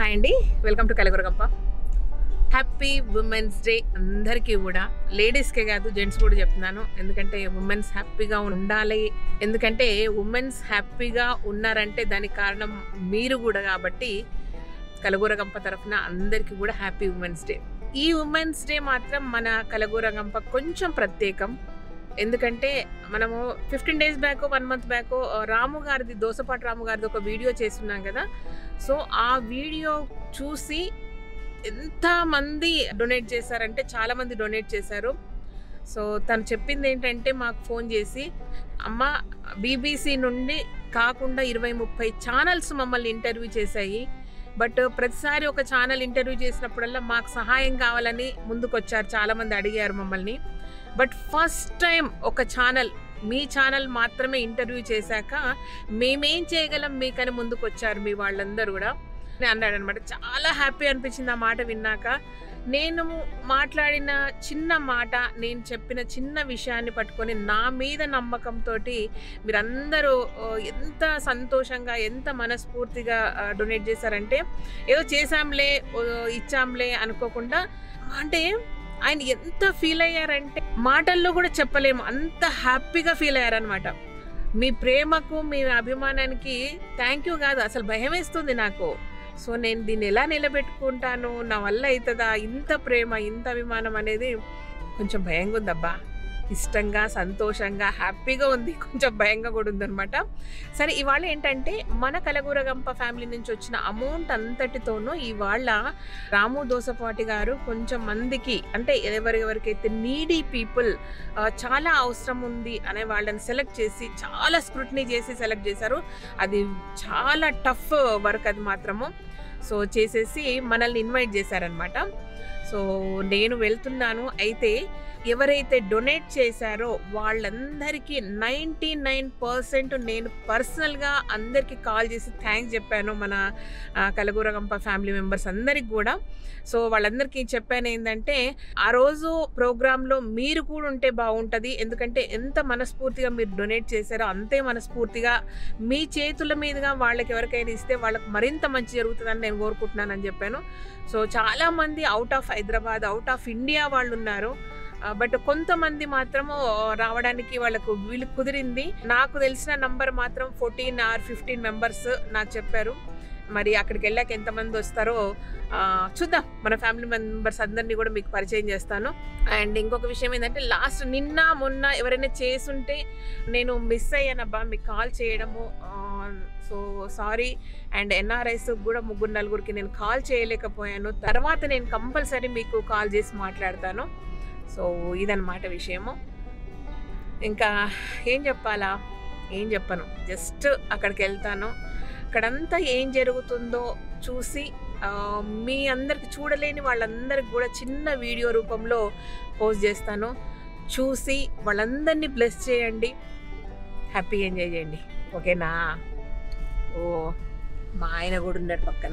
Hi అండి welcome to Kalagooragampa happy women's day అందరికీ కూడా లేడీస్కే కాదు జెంట్స్ కూడా చెప్తున్నాను ఎందుకంటే ఉమెన్స్ హ్యాపీగా ఉండాలి ఎందుకంటే ఉమెన్స్ హ్యాపీగా ఉన్నారంటే దానికి కారణం మీరు కూడా కాబట్టి కలగూరగంప తరఫున అందరికీ కూడా హ్యాపీ ఉమెన్స్ డే ఈ ఉమెన్స్ డే మాత్రం మన కలగూరగంప కొంచెం ప్రత్యేకం ఎందుకంటే మనము fifteen days back one month back Ramu గారిది దోసపాటి రాము గారిది ఒక వీడియో చేస్తున్నాం కదా సో ఆ వీడియో చూసి ఎంతమంది డొనేట్ చేశారంటే చాలామంది డొనేట్ చేశారు సో తను చెప్పింది ఏంటంటే మాకు ఫోన్ చేసి అమ్మ బీబీసీ నుండి కాకుండా ఇరవై ముప్పై ఛానల్స్ మమ్మల్ని ఇంటర్వ్యూ చేశాయి బట్ ప్రతిసారి ఒక ఛానల్ ఇంటర్వ్యూ చేసినప్పుడల్లా మాకు సహాయం కావాలని ముందుకొచ్చారు చాలామంది అడిగారు మమ్మల్ని బట్ ఫస్ట్ టైం ఒక ఛానల్ మీ ఛానల్ మాత్రమే ఇంటర్వ్యూ చేశాక మేమేం చేయగలం మీకని ముందుకు వచ్చారు మీ వాళ్ళందరూ కూడా అన్నాడు అనమాట చాలా హ్యాపీ అనిపించింది ఆ మాట విన్నాక నేను మాట్లాడిన చిన్న మాట నేను చెప్పిన చిన్న విషయాన్ని పట్టుకొని నా మీద నమ్మకంతో మీరందరూ ఆ, ఎంత సంతోషంగా ఎంత మనస్ఫూర్తిగా డొనేట్ చేశారంటే ఏదో చేశాంలే ఓ, ఇచ్చాంలే అనుకోకుండా అంటే ఆయన ఎంత ఫీల్ అయ్యారంటే మాటల్లో కూడా చెప్పలేము అంత హ్యాపీగా ఫీల్ అయ్యారనమాట మీ ప్రేమకు మీ అభిమానానికి థ్యాంక్ యూ కాదు అసలు భయం వేస్తుంది నాకు సో నేను దీన్ని ఎలా నిలబెట్టుకుంటాను నా వల్ల అవుతుందా ఇంత ప్రేమ ఇంత అభిమానం అనేది కొంచెం భయంగా ఉందబ్బా ఇష్టంగా సంతోషంగా హ్యాపీగా ఉంది కొంచెం భయంగా కూడా ఉందన్నమాట సరే ఇవాళ ఏంటంటే మన కలగూరగంప ఫ్యామిలీ నుంచి వచ్చిన అమౌంట్ అంతటితోనూ ఇవాళ రాము దోసపాటి గారు కొంచెం మందికి అంటే ఎవరెవరికైతే నీడీ పీపుల్ చాలా అవసరం ఉంది అనే వాళ్ళని సెలెక్ట్ చేసి చాలా స్క్రూటినీ చేసి సెలెక్ట్ చేశారు అది చాలా టఫ్ వర్క్ అది మాత్రము సో చేసేసి మనల్ని ఇన్వైట్ చేశారనమాట సో నేను వెళ్తున్నాను అయితే ఎవరైతే డొనేట్ చేశారో వాళ్ళందరికీ నైంటీ నైన్ పర్సెంట్ నేను పర్సనల్గా అందరికీ కాల్ చేసి థ్యాంక్స్ చెప్పాను మన ఆ, కలగూరగంప ఫ్యామిలీ మెంబర్స్ అందరికి కూడా సో వాళ్ళందరికీ చెప్పాను ఏంటంటే ఆ రోజు ప్రోగ్రాంలో మీరు కూడా ఉంటే బాగుంటుంది ఎందుకంటే ఎంత మనస్ఫూర్తిగా మీరు డొనేట్ చేశారో అంతే మనస్ఫూర్తిగా మీ చేతుల మీదుగా వాళ్ళకి ఎవరికైనా ఇస్తే వాళ్ళకి మరింత మంచి జరుగుతుందని నేను కోరుకుంటున్నానని చెప్పాను సో చాలామంది out of Hyderabad out of India వాళ్ళు ఉన్నారు బట్ కొంతమంది మాత్రము రావడానికి వాళ్ళకు వీలు కుదిరింది నాకు తెలిసిన నంబర్ మాత్రం ఫోర్టీన్ ఆర్ ఫిఫ్టీన్ మెంబర్స్ నాకు చెప్పారు మరి అక్కడికి వెళ్ళాక ఎంతమంది వస్తారో ఆ, చూద్దాం మన ఫ్యామిలీ మెంబర్స్ అందరినీ కూడా మీకు పరిచయం చేస్తాను అండ్ ఇంకొక విషయం ఏంటంటే లాస్ట్ నిన్న మొన్న ఎవరైనా చేసుంటే నేను మిస్ అయ్యానబ్బా మీకు కాల్ చేయడము సో సారీ అండ్ ఎన్ఆర్ఐస్ కూడా ముగ్గురు నలుగురికి నేను కాల్ చేయలేకపోయాను తర్వాత నేను కంపల్సరీ మీకు కాల్ చేసి మాట్లాడతాను సో ఇదన్నమాట విషయము ఇంకా ఏం చెప్పాలా ఏం చెప్పను జస్ట్ అక్కడికి వెళ్తాను అక్కడంతా ఏం జరుగుతుందో చూసి ఆ, మీ అందరికి చూడలేని వాళ్ళందరికి కూడా చిన్న వీడియో రూపంలో పోస్ట్ చేస్తాను చూసి వాళ్ళందరినీ బ్లెస్ చేయండి హ్యాపీగా ఎంజాయ్ చేయండి ఓకేనా ఓ మా ఆయన కూడా ఉన్నాడు పక్కన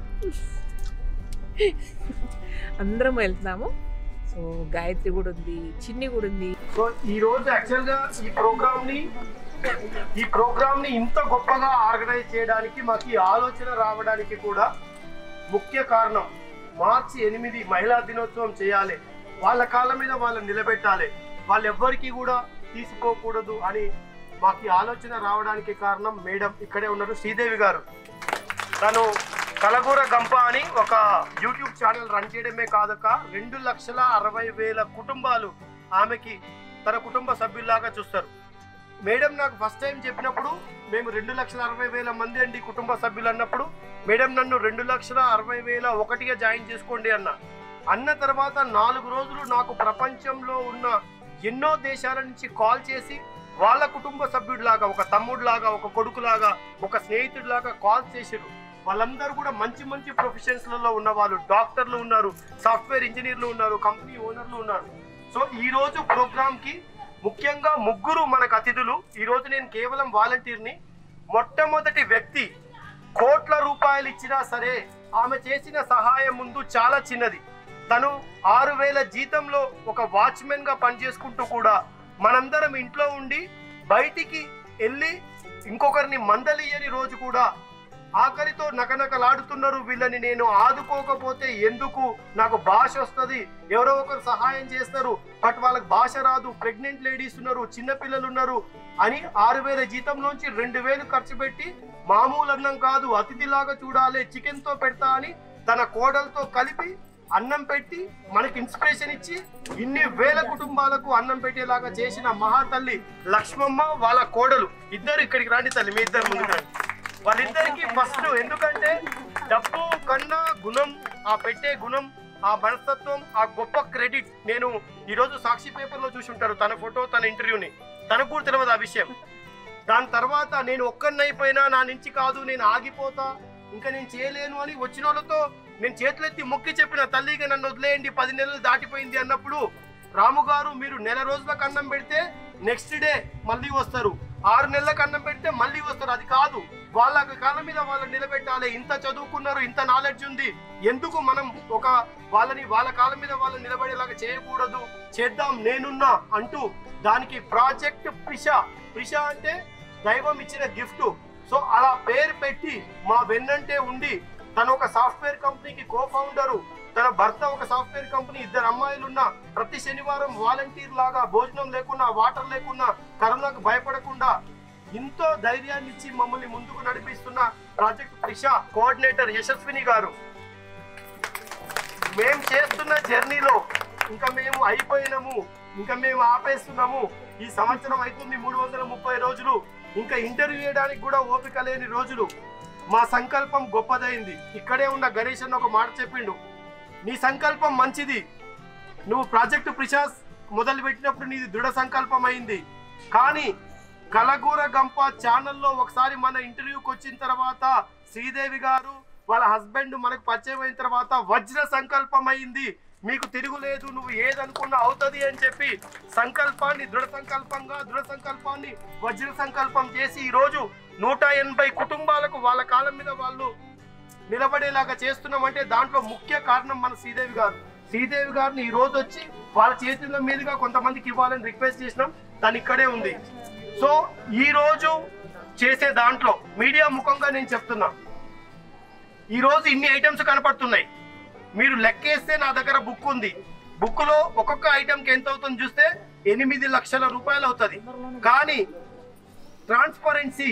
అందరం వెళ్తున్నాము సో గాయత్రి కూడా ఉంది చిన్ని కూడా ఉంది సో ఈ రోజు యాక్చువల్ గా ఈ ప్రోగ్రామ్ ని ఈ ప్రోగ్రామ్ ని ఇంత గొప్పగా ఆర్గనైజ్ చేయడానికి మాకు ఈ ఆలోచన రావడానికి కూడా ముఖ్య కారణం మార్చి ఎనిమిది మహిళా దినోత్సవం చేయాలి వాళ్ళ కాళ్ళ మీద వాళ్ళని నిలబెట్టాలి వాళ్ళు ఎవ్వరికి కూడా తీసుకోకూడదు అని మాకు ఈ ఆలోచన రావడానికి కారణం మేడం ఇక్కడే ఉన్నారు శ్రీదేవి గారు తను కలగూర గంప అని ఒక యూట్యూబ్ ఛానల్ రన్ చేయడమే కాదక రెండు లక్షల అరవై వేల కుటుంబాలు ఆమెకి తన కుటుంబ సభ్యుల్లాగా చూస్తారు మేడం నాకు ఫస్ట్ టైం చెప్పినప్పుడు మేము రెండు లక్షల అరవై వేల మంది అండి కుటుంబ సభ్యులు అన్నప్పుడు మేడం నన్ను రెండు లక్షల అరవై వేల ఒకటిగా జాయిన్ చేసుకోండి అన్న అన్న తర్వాత నాలుగు రోజులు నాకు ప్రపంచంలో ఉన్న ఎన్నో దేశాల నుంచి కాల్ చేసి వాళ్ళ కుటుంబ సభ్యుడిలాగా ఒక తమ్ముడిలాగా ఒక కొడుకులాగా ఒక స్నేహితుడిలాగా కాల్ చేసారు వాళ్ళందరూ కూడా మంచి మంచి ప్రొఫెషన్స్లలో ఉన్న వాళ్ళు డాక్టర్లు ఉన్నారు సాఫ్ట్వేర్ ఇంజనీర్లు ఉన్నారు కంపెనీ ఓనర్లు ఉన్నారు సో ఈ రోజు ప్రోగ్రామ్ కి ముఖ్యంగా ముగ్గురు మనకు అతిథులు ఈ రోజు నేను కేవలం వాలంటీర్ని మొట్టమొదటి వ్యక్తి కోట్ల రూపాయలు ఇచ్చినా సరే ఆమె చేసిన సహాయం ముందు చాలా చిన్నది తను ఆరు వేల జీతంలో ఒక వాచ్మెన్ గా పనిచేసుకుంటూ కూడా మనందరం ఇంట్లో ఉండి బయటికి వెళ్ళి ఇంకొకరిని మందలియని రోజు కూడా ఆకలితో నకనకలాడుతున్నారు వీళ్ళని నేను ఆదుకోకపోతే ఎందుకు నాకు భాష వస్తుంది ఎవరో ఒకరు సహాయం చేస్తారు బట్ వాళ్ళకి భాష రాదు ప్రెగ్నెంట్ లేడీస్ ఉన్నారు చిన్న పిల్లలు ఉన్నారు అని ఆరు వేల జీతంలోంచి రెండు వేలు ఖర్చు పెట్టి మామూలు అన్నం కాదు అతిథిలాగా చూడాలి చికెన్ తో పెడతా అని తన కోడలతో కలిపి అన్నం పెట్టి మనకి ఇన్స్పిరేషన్ ఇచ్చి ఇన్ని వేల కుటుంబాలకు అన్నం పెట్టేలాగా చేసిన మహాతల్లి లక్ష్మమ్మ వాళ్ళ కోడలు ఇద్దరు ఇక్కడికి రండి తల్లి మీ ఇద్దరు ముందుకు రండి వాళ్ళిద్దరికి ఫస్ట్ ఎందుకంటే డబ్బు కన్నా గుణం ఆ పెట్టే గుణం ఆ మనస్తత్వం ఆ గొప్ప క్రెడిట్ నేను ఈరోజు సాక్షి పేపర్లో చూసి ఉంటారు తన ఫోటో తన ఇంటర్వ్యూని తనకు కూడా తెలియదు ఆ విషయం దాని తర్వాత నేను ఒక్కరినైపోయినా నా నుంచి కాదు నేను ఆగిపోతా ఇంకా నేను చేయలేను అని వచ్చిన వాళ్ళతో నేను చేతులెత్తి మొక్కి చెప్పిన తల్లిగా నన్ను వదిలేయండి పది నెలలు దాటిపోయింది అన్నప్పుడు రాము గారు మీరు నెల రోజులకు అన్నం పెడితే నెక్స్ట్ డే మళ్ళీ వస్తారు ఆరు నెలలకు అన్నం పెడితే మళ్ళీ వస్తారు అది కాదు వాళ్ళ కాళ్ళ మీద వాళ్ళని నిలబెట్టాలి ఇంత చదువుకున్నారు ఇంత నాలెడ్జ్ ఉంది ఎందుకు మనం ఒక వాళ్ళని వాళ్ళ కాళ్ళ మీద వాళ్ళని నిలబడేలాగా చేయకూడదు చేద్దాం నేనున్నా అంటూ దానికి ప్రాజెక్ట్ ప్రిష ప్రిష అంటే దైవం ఇచ్చిన గిఫ్ట్ సో అలా పేరు పెట్టి మా వెన్నంటే ఉండి తను ఒక సాఫ్ట్వేర్ కంపెనీకి కో ఫౌండరు తన భర్త ఒక సాఫ్ట్వేర్ కంపెనీ ఇద్దరు అమ్మాయిలు ఉన్న ప్రతి శనివారం వాలంటీర్ లాగా భోజనం లేకున్నా వాటర్ లేకున్నా కరోనాకు భయపడకుండా ఎంతో ధైర్యాన్ని ఇచ్చి మమ్మల్ని ముందుకు నడిపిస్తున్న ప్రాజెక్ట్ ప్రిష కోఆర్డినేటర్ యశస్విని గారు మేము చేస్తున్న జర్నీలో ఇంకా మేము అయిపోయినాము ఇంకా మేము ఆపేస్తున్నాము ఈ సంవత్సరం అవుతుంది మూడు వందల ముప్పై రోజులు ఇంకా ఇంటర్వ్యూ చేయడానికి కూడా ఓపిక లేని రోజులు మా సంకల్పం గొప్పదైంది ఇక్కడే ఉన్న గణేష్ అన్న ఒక మాట చెప్పిండు నీ సంకల్పం మంచిది నువ్వు ప్రాజెక్టు ప్రిషాస్ మొదలు పెట్టినప్పుడు నీది దృఢ సంకల్పం అయింది కానీ కలగూర గంప ఛానల్లో ఒకసారి మన ఇంటర్వ్యూకి వచ్చిన తర్వాత శ్రీదేవి గారు వాళ్ళ హస్బెండ్ మనకు పరిచయం అయిన తర్వాత వజ్ర సంకల్పం అయింది మీకు తిరుగులేదు నువ్వు ఏదనుకున్నా అవుతుంది అని చెప్పి సంకల్పాన్ని దృఢ సంకల్పంగా దృఢ సంకల్పాన్ని వజ్ర సంకల్పం చేసి ఈ రోజు నూట ఎనభై కుటుంబాలకు వాళ్ళ కాలం మీద వాళ్ళు నిలబడేలాగా చేస్తున్నామంటే దాంట్లో ముఖ్య కారణం మన శ్రీదేవి గారు శ్రీదేవి గారిని ఈ రోజు వచ్చి వాళ్ళ చేతుల మీదుగా కొంతమందికి ఇవ్వాలని రిక్వెస్ట్ చేసినాం తను ఇక్కడే ఉంది సో ఈ రోజు చేసే దాంట్లో మీడియా ముఖంగా నేను చెప్తున్నా ఈ రోజు ఇన్ని ఐటమ్స్ కనపడుతున్నాయి మీరు లెక్కేస్తే నా దగ్గర బుక్ ఉంది బుక్ లో ఒక్కొక్క ఐటమ్ కి ఎంత అవుతుంది చూస్తే ఎనిమిది లక్షల రూపాయలు అవుతుంది కానీ ట్రాన్స్పరెన్సీ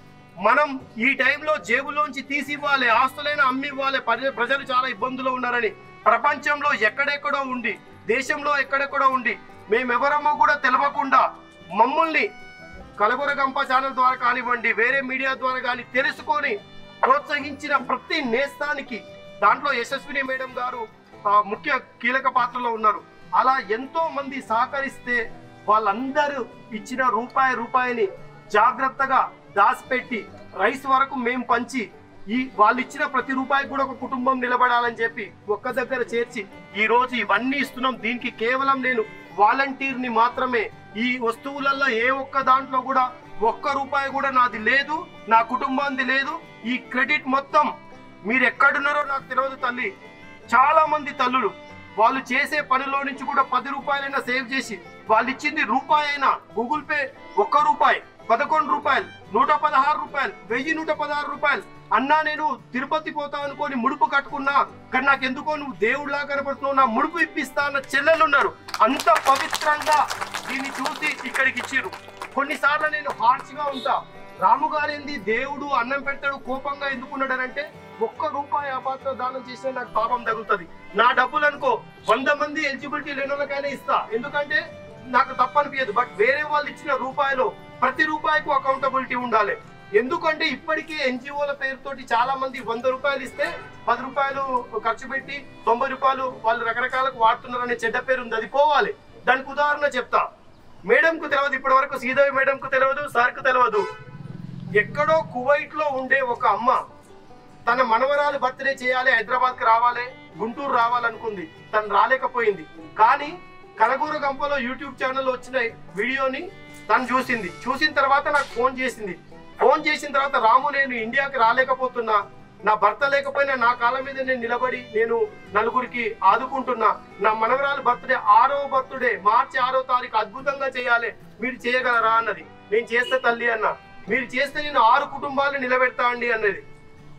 మనం ఈ టైంలో జేబులోంచి తీసి ఇవ్వాలి ఆస్తులైన అమ్మి ఇవ్వాలి ప్రజ- ప్రజలు చాలా ఇబ్బందులు ఉన్నారని ప్రపంచంలో ఎక్కడెక్కడో ఉండి దేశంలో ఎక్కడెక్కడో ఉండి మేమెవరమో కూడా తెలవకుండా మమ్మల్ని కలగొర గంప ఛానల్ ద్వారా కానివ్వండి వేరే మీడియా ద్వారా కానీ తెలుసుకొని ప్రోత్సహించిన ప్రతి నేస్తానికి దాంట్లో యశస్విని మేడం గారు ఆ, ముఖ్య కీలక పాత్రలో ఉన్నారు అలా ఎంతో మంది సహకరిస్తే వాళ్ళందరూ ఇచ్చిన రూపాయి రూపాయిని జాగ్రత్తగా దాచిపెట్టి రైస్ వరకు మేము పంచి ఈ వాళ్ళు ఇచ్చిన ప్రతి రూపాయికి కూడా ఒక కుటుంబం నిలబడాలని చెప్పి ఒక్క దగ్గర చేర్చి ఈ రోజు ఇవన్నీ ఇస్తున్నాం దీనికి కేవలం నేను వాలంటీర్ ని మాత్రమే ఈ వస్తువులలో ఏ ఒక్క దాంట్లో కూడా ఒక్క రూపాయి కూడా నాది లేదు నా కుటుంబాంది లేదు ఈ క్రెడిట్ మొత్తం మీరు ఎక్కడున్నారో నాకు తెలియదు తల్లి చాలా మంది తల్లులు వాళ్ళు చేసే పనిలో నుంచి కూడా పది రూపాయలైనా సేవ్ చేసి వాళ్ళు ఇచ్చింది రూపాయి అయినా గూగుల్ పే ఒక్క రూపాయి పదకొండు రూపాయలు నూట పదహారు రూపాయలు వెయ్యి నూట పదహారు రూపాయలు అన్నా నేను తిరుపతి పోతా అనుకొని ముడుపు కట్టుకున్నా కానీ నాకు ఎందుకో నువ్వు దేవుడిలా కనపడుతున్నావు నా ముడుపు ఇప్పిస్తా అన్న చెల్లెలు ఉన్నారు అంత పవిత్రంగా దీన్ని చూసి ఇక్కడికి ఇచ్చిర్రు కొన్నిసార్లు నేను హార్ష్ గా ఉంటా రాము గారేంది దేవుడు అన్నం పెడతాడు కోపంగా ఎందుకున్నాడనంటే ఒక్క రూపాయి అపాత్ర దానం చేసినా నాకు పాపం తగులుతుంది నా డబ్బులు అనుకో వంద మంది ఎలిజిబిలిటీ లేని వాళ్ళకైనా ఇస్తా ఎందుకంటే నాకు తప్పనిపించదు బట్ వేరే వాళ్ళు ఇచ్చిన రూపాయలు ప్రతి రూపాయికి అకౌంటబిలిటీ ఉండాలి ఎందుకంటే ఇప్పటికే ఎన్జిఓల పేరుతోటి చాలా మంది వంద రూపాయలు ఇస్తే పది రూపాయలు ఖర్చు పెట్టి తొంభై రూపాయలు వాళ్ళు రకరకాలకు వాడుతున్నారనే చెడ్డ పేరు ఉంది అది పోవాలి దానికి ఉదాహరణ చెప్తా మేడంకు తెలియదు ఇప్పటి వరకు శ్రీదేవి మేడంకు తెలియదు సార్కు తెలియదు ఎక్కడో కువైట్ లో ఉండే ఒక అమ్మ తన మనవరాలు బర్త్డే చేయాలి హైదరాబాద్ కి రావాలి గుంటూరు రావాలనుకుంది తను రాలేకపోయింది కానీ కలగూర గంపలో యూట్యూబ్ ఛానల్ వచ్చిన వీడియోని తను చూసింది చూసిన తర్వాత నాకు ఫోన్ చేసింది ఫోన్ చేసిన తర్వాత రాము నేను ఇండియాకి రాలేకపోతున్నా నా భర్త లేకపోయినా నా కాళ్ళ మీద నేను నిలబడి నేను నలుగురికి ఆదుకుంటున్నా నా మనవరాలు బర్త్డే ఆరో బర్త్డే మార్చి ఆరో తారీఖు అద్భుతంగా చేయాలి మీరు చేయగలరా అన్నది నేను చేస్తే తల్లి అన్న మీరు చేస్తే నేను ఆరు కుటుంబాలను నిలబెడతా అండి అన్నది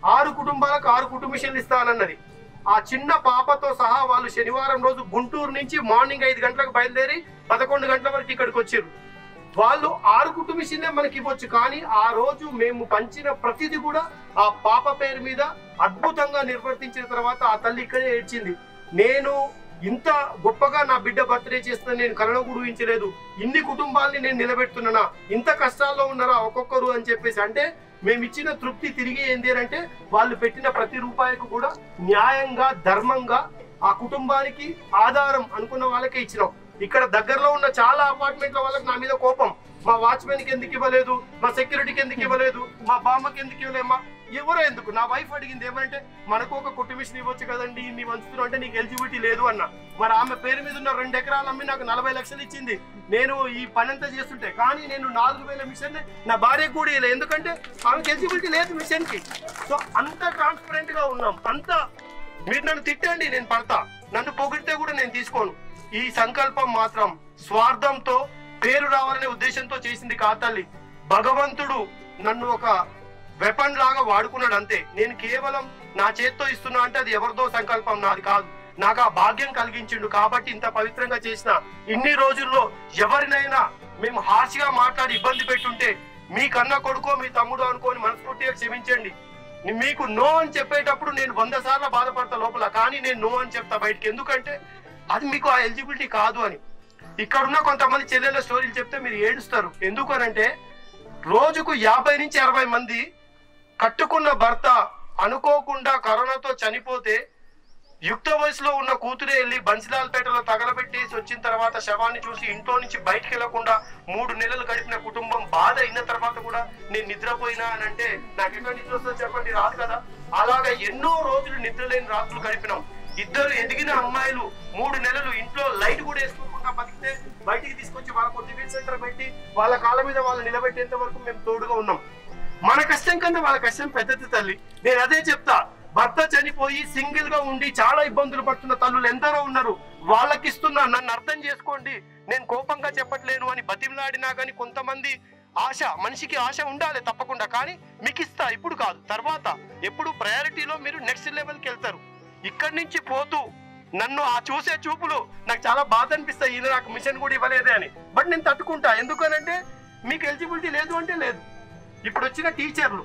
ఆరు కుటుంబాలకు ఆరు కుటుంబిషన్లు ఇస్తానన్నది ఆ చిన్న పాపతో సహా వాళ్ళు శనివారం రోజు గుంటూరు నుంచి మార్నింగ్ ఐదు గంటలకు బయలుదేరి పదకొండు గంటల వరకు ఇక్కడికి వచ్చారు వాళ్ళు ఆరు కుటుంబిషన్లే మనకి ఇవ్వచ్చు కానీ ఆ రోజు మేము పంచిన ప్రతిది కూడా ఆ పాప పేరు మీద అద్భుతంగా నిర్వర్తించిన తర్వాత ఆ తల్లి ఇక్కడే ఏడ్చింది నేను ఇంత గొప్పగా నా బిడ్డ బర్త్డే చేస్తున్నా నేను కలలో కూడా ఊహించలేదు ఇన్ని కుటుంబాల్ని నేను నిలబెడుతున్నానా ఇంత కష్టాల్లో ఉన్నారా ఒక్కొక్కరు అని చెప్పేసి అంటే మేము ఇచ్చిన తృప్తి తిరిగి ఏంది అని అంటే వాళ్ళు పెట్టిన ప్రతి రూపాయికి కూడా న్యాయంగా ధర్మంగా ఆ కుటుంబానికి ఆధారం అనుకున్న వాళ్ళకే ఇచ్చినాం ఇక్కడ దగ్గరలో ఉన్న చాలా అపార్ట్మెంట్ల వాళ్ళకి నా మీద కోపం మా వాచ్మెన్ కి ఎందుకు ఇవ్వలేదు మా సెక్యూరిటీకి ఎందుకు ఇవ్వలేదు మా బామ్మకి ఎందుకు ఇవ్వలేదు మా ఎవరో ఎందుకు నా వైఫ్ అడిగింది ఏమంటే మనకు ఒక కుటుంబిషన్ ఇవ్వచ్చు కదండి ఇన్ని వంచుతున్నావు అంటే నీకు ఎలిజిబిలిటీ లేదు అన్న మరి ఆమె పేరు మీద ఉన్న రెండు ఎకరాలు అమ్మి నాకు నలభై లక్షలు ఇచ్చింది నేను ఈ పని అంతా చేస్తుంటే కానీ నేను నాలుగు వేల మిషన్ నా భార్య కూడా ఇలా ఎందుకంటే ఆమెకి ఎలిజిబిలిటీ లేదు మిషన్ కి సో అంత ట్రాన్స్పరెంట్ గా ఉన్నాం అంత మీరు నన్ను తిట్టండి నేను పడతా నన్ను పొగిడితే కూడా నేను తీసుకోను ఈ సంకల్పం మాత్రం స్వార్థంతో పేరు రావాలనే ఉద్దేశంతో చేసింది కాతల్లి భగవంతుడు నన్ను ఒక వెపన్ లాగా వాడుకున్నాడు అంతే నేను కేవలం నా చేత్తో ఇస్తున్నా అంటే అది ఎవరిదో సంకల్పం నాది కాదు నాకు ఆ భాగ్యం కలిగించిండు కాబట్టి ఇంత పవిత్రంగా చేసిన ఇన్ని రోజుల్లో ఎవరినైనా మేము హార్ష్ గా మాట్లాడి ఇబ్బంది పెట్టుంటే మీ కన్న కొడుకో మీ తమ్ముడు అనుకోని మనస్ఫూర్తిగా క్షమించండి మీకు నో అని చెప్పేటప్పుడు నేను వంద సార్లు బాధపడతా లోపల కానీ నేను నో అని చెప్తా బయటికి ఎందుకంటే అది మీకు ఆ ఎలిజిబిలిటీ కాదు అని ఇక్కడ ఉన్న కొంతమంది చెల్లెల స్టోరీలు చెప్తే మీరు ఏడుస్తారు ఎందుకు అని అంటే రోజుకు యాభై నుంచి అరవై మంది కట్టుకున్న భర్త అనుకోకుండా కరోనాతో చనిపోతే యుక్త వయసులో ఉన్న కూతురే వెళ్ళి బన్సిలాల్పేటలో తగలబెట్టేసి వచ్చిన తర్వాత శవాన్ని చూసి ఇంట్లో నుంచి బయటికి వెళ్లకుండా మూడు నెలలు గడిపిన కుటుంబం బాధ అయిన తర్వాత కూడా నేను నిద్రపోయినా అని అంటే నాకు ఎట్లా నిద్ర వస్తుందో చెప్పండి రాదు కదా అలాగా ఎన్నో రోజులు నిద్రలేని రాత్రులు గడిపినాం ఇద్దరు ఎదిగిన అమ్మాయిలు మూడు నెలలు ఇంట్లో లైట్ కూడా వేసుకోకుండా బతికితే బయటికి తీసుకొచ్చి వాళ్ళ కొద్ది సెంటర్ పెట్టి వాళ్ళ కాళ్ళ మీద వాళ్ళు నిలబెట్టేంత వరకు మేము తోడుగా ఉన్నాం మన కష్టం కన్నా వాళ్ళ కష్టం పెద్దది తల్లి నేను అదే చెప్తా భర్త చనిపోయి సింగిల్ గా ఉండి చాలా ఇబ్బందులు పడుతున్న తల్లులు ఎందరో ఉన్నారు వాళ్ళకి ఇస్తున్నా నన్ను అర్థం చేసుకోండి నేను కోపంగా చెప్పట్లేను అని బతిమలాడినా కానీ కొంతమంది ఆశ మనిషికి ఆశ ఉండాలి తప్పకుండా కానీ మీకు ఇస్తా ఇప్పుడు కాదు తర్వాత ఎప్పుడు ప్రయారిటీలో మీరు నెక్స్ట్ లెవెల్కి వెళ్తారు ఇక్కడి నుంచి పోతూ నన్ను ఆ చూసే చూపులు నాకు చాలా బాధ అనిపిస్తాయి ఈయన నాకు మిషన్ కూడా ఇవ్వలేదే అని బట్ నేను తట్టుకుంటా ఎందుకనంటే మీకు ఎలిజిబిలిటీ లేదు అంటే లేదు ఇప్పుడు వచ్చిన టీచర్లు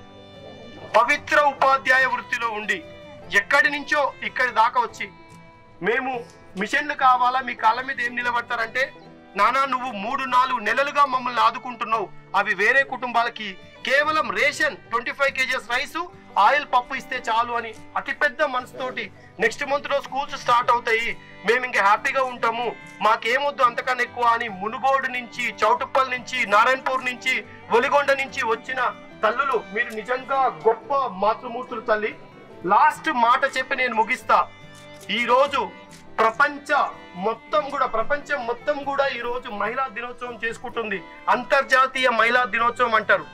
పవిత్ర ఉపాధ్యాయ వృత్తిలో ఉండి ఎక్కడి నుంచో ఇక్కడి దాకా వచ్చి మేము మిషన్లు కావాలా మీ కాళ్ళ మీద ఏం నిలబడతారంటే నానా నువ్వు మూడు నాలుగు నెలలుగా మమ్మల్ని ఆదుకుంటున్నావు అవి వేరే కుటుంబాలకి కేవలం ration twenty five KGs rice oil పప్పు ఇస్తే చాలు అని అతిపెద్ద మనసుతోటి నెక్స్ట్ మంత్ లో స్కూల్స్ స్టార్ట్ అవుతాయి మేము ఇంకా హ్యాపీగా ఉంటాము మాకేమొద్దు అంతకన్నా ఎక్కువ అని మునుగోడు నుంచి చౌటుప్పల్ నుంచి నారాయణపూర్ నుంచి ఒలిగొండ నుంచి వచ్చిన తల్లులు మీరు నిజంగా గొప్ప మాతృమూర్తులు తల్లి లాస్ట్ మాట చెప్పి నేను ముగిస్తా ఈ రోజు ప్రపంచ మొత్తం కూడా ప్రపంచం మొత్తం కూడా ఈ రోజు మహిళా దినోత్సవం చేసుకుంటుంది అంతర్జాతీయ మహిళా దినోత్సవం అంటారు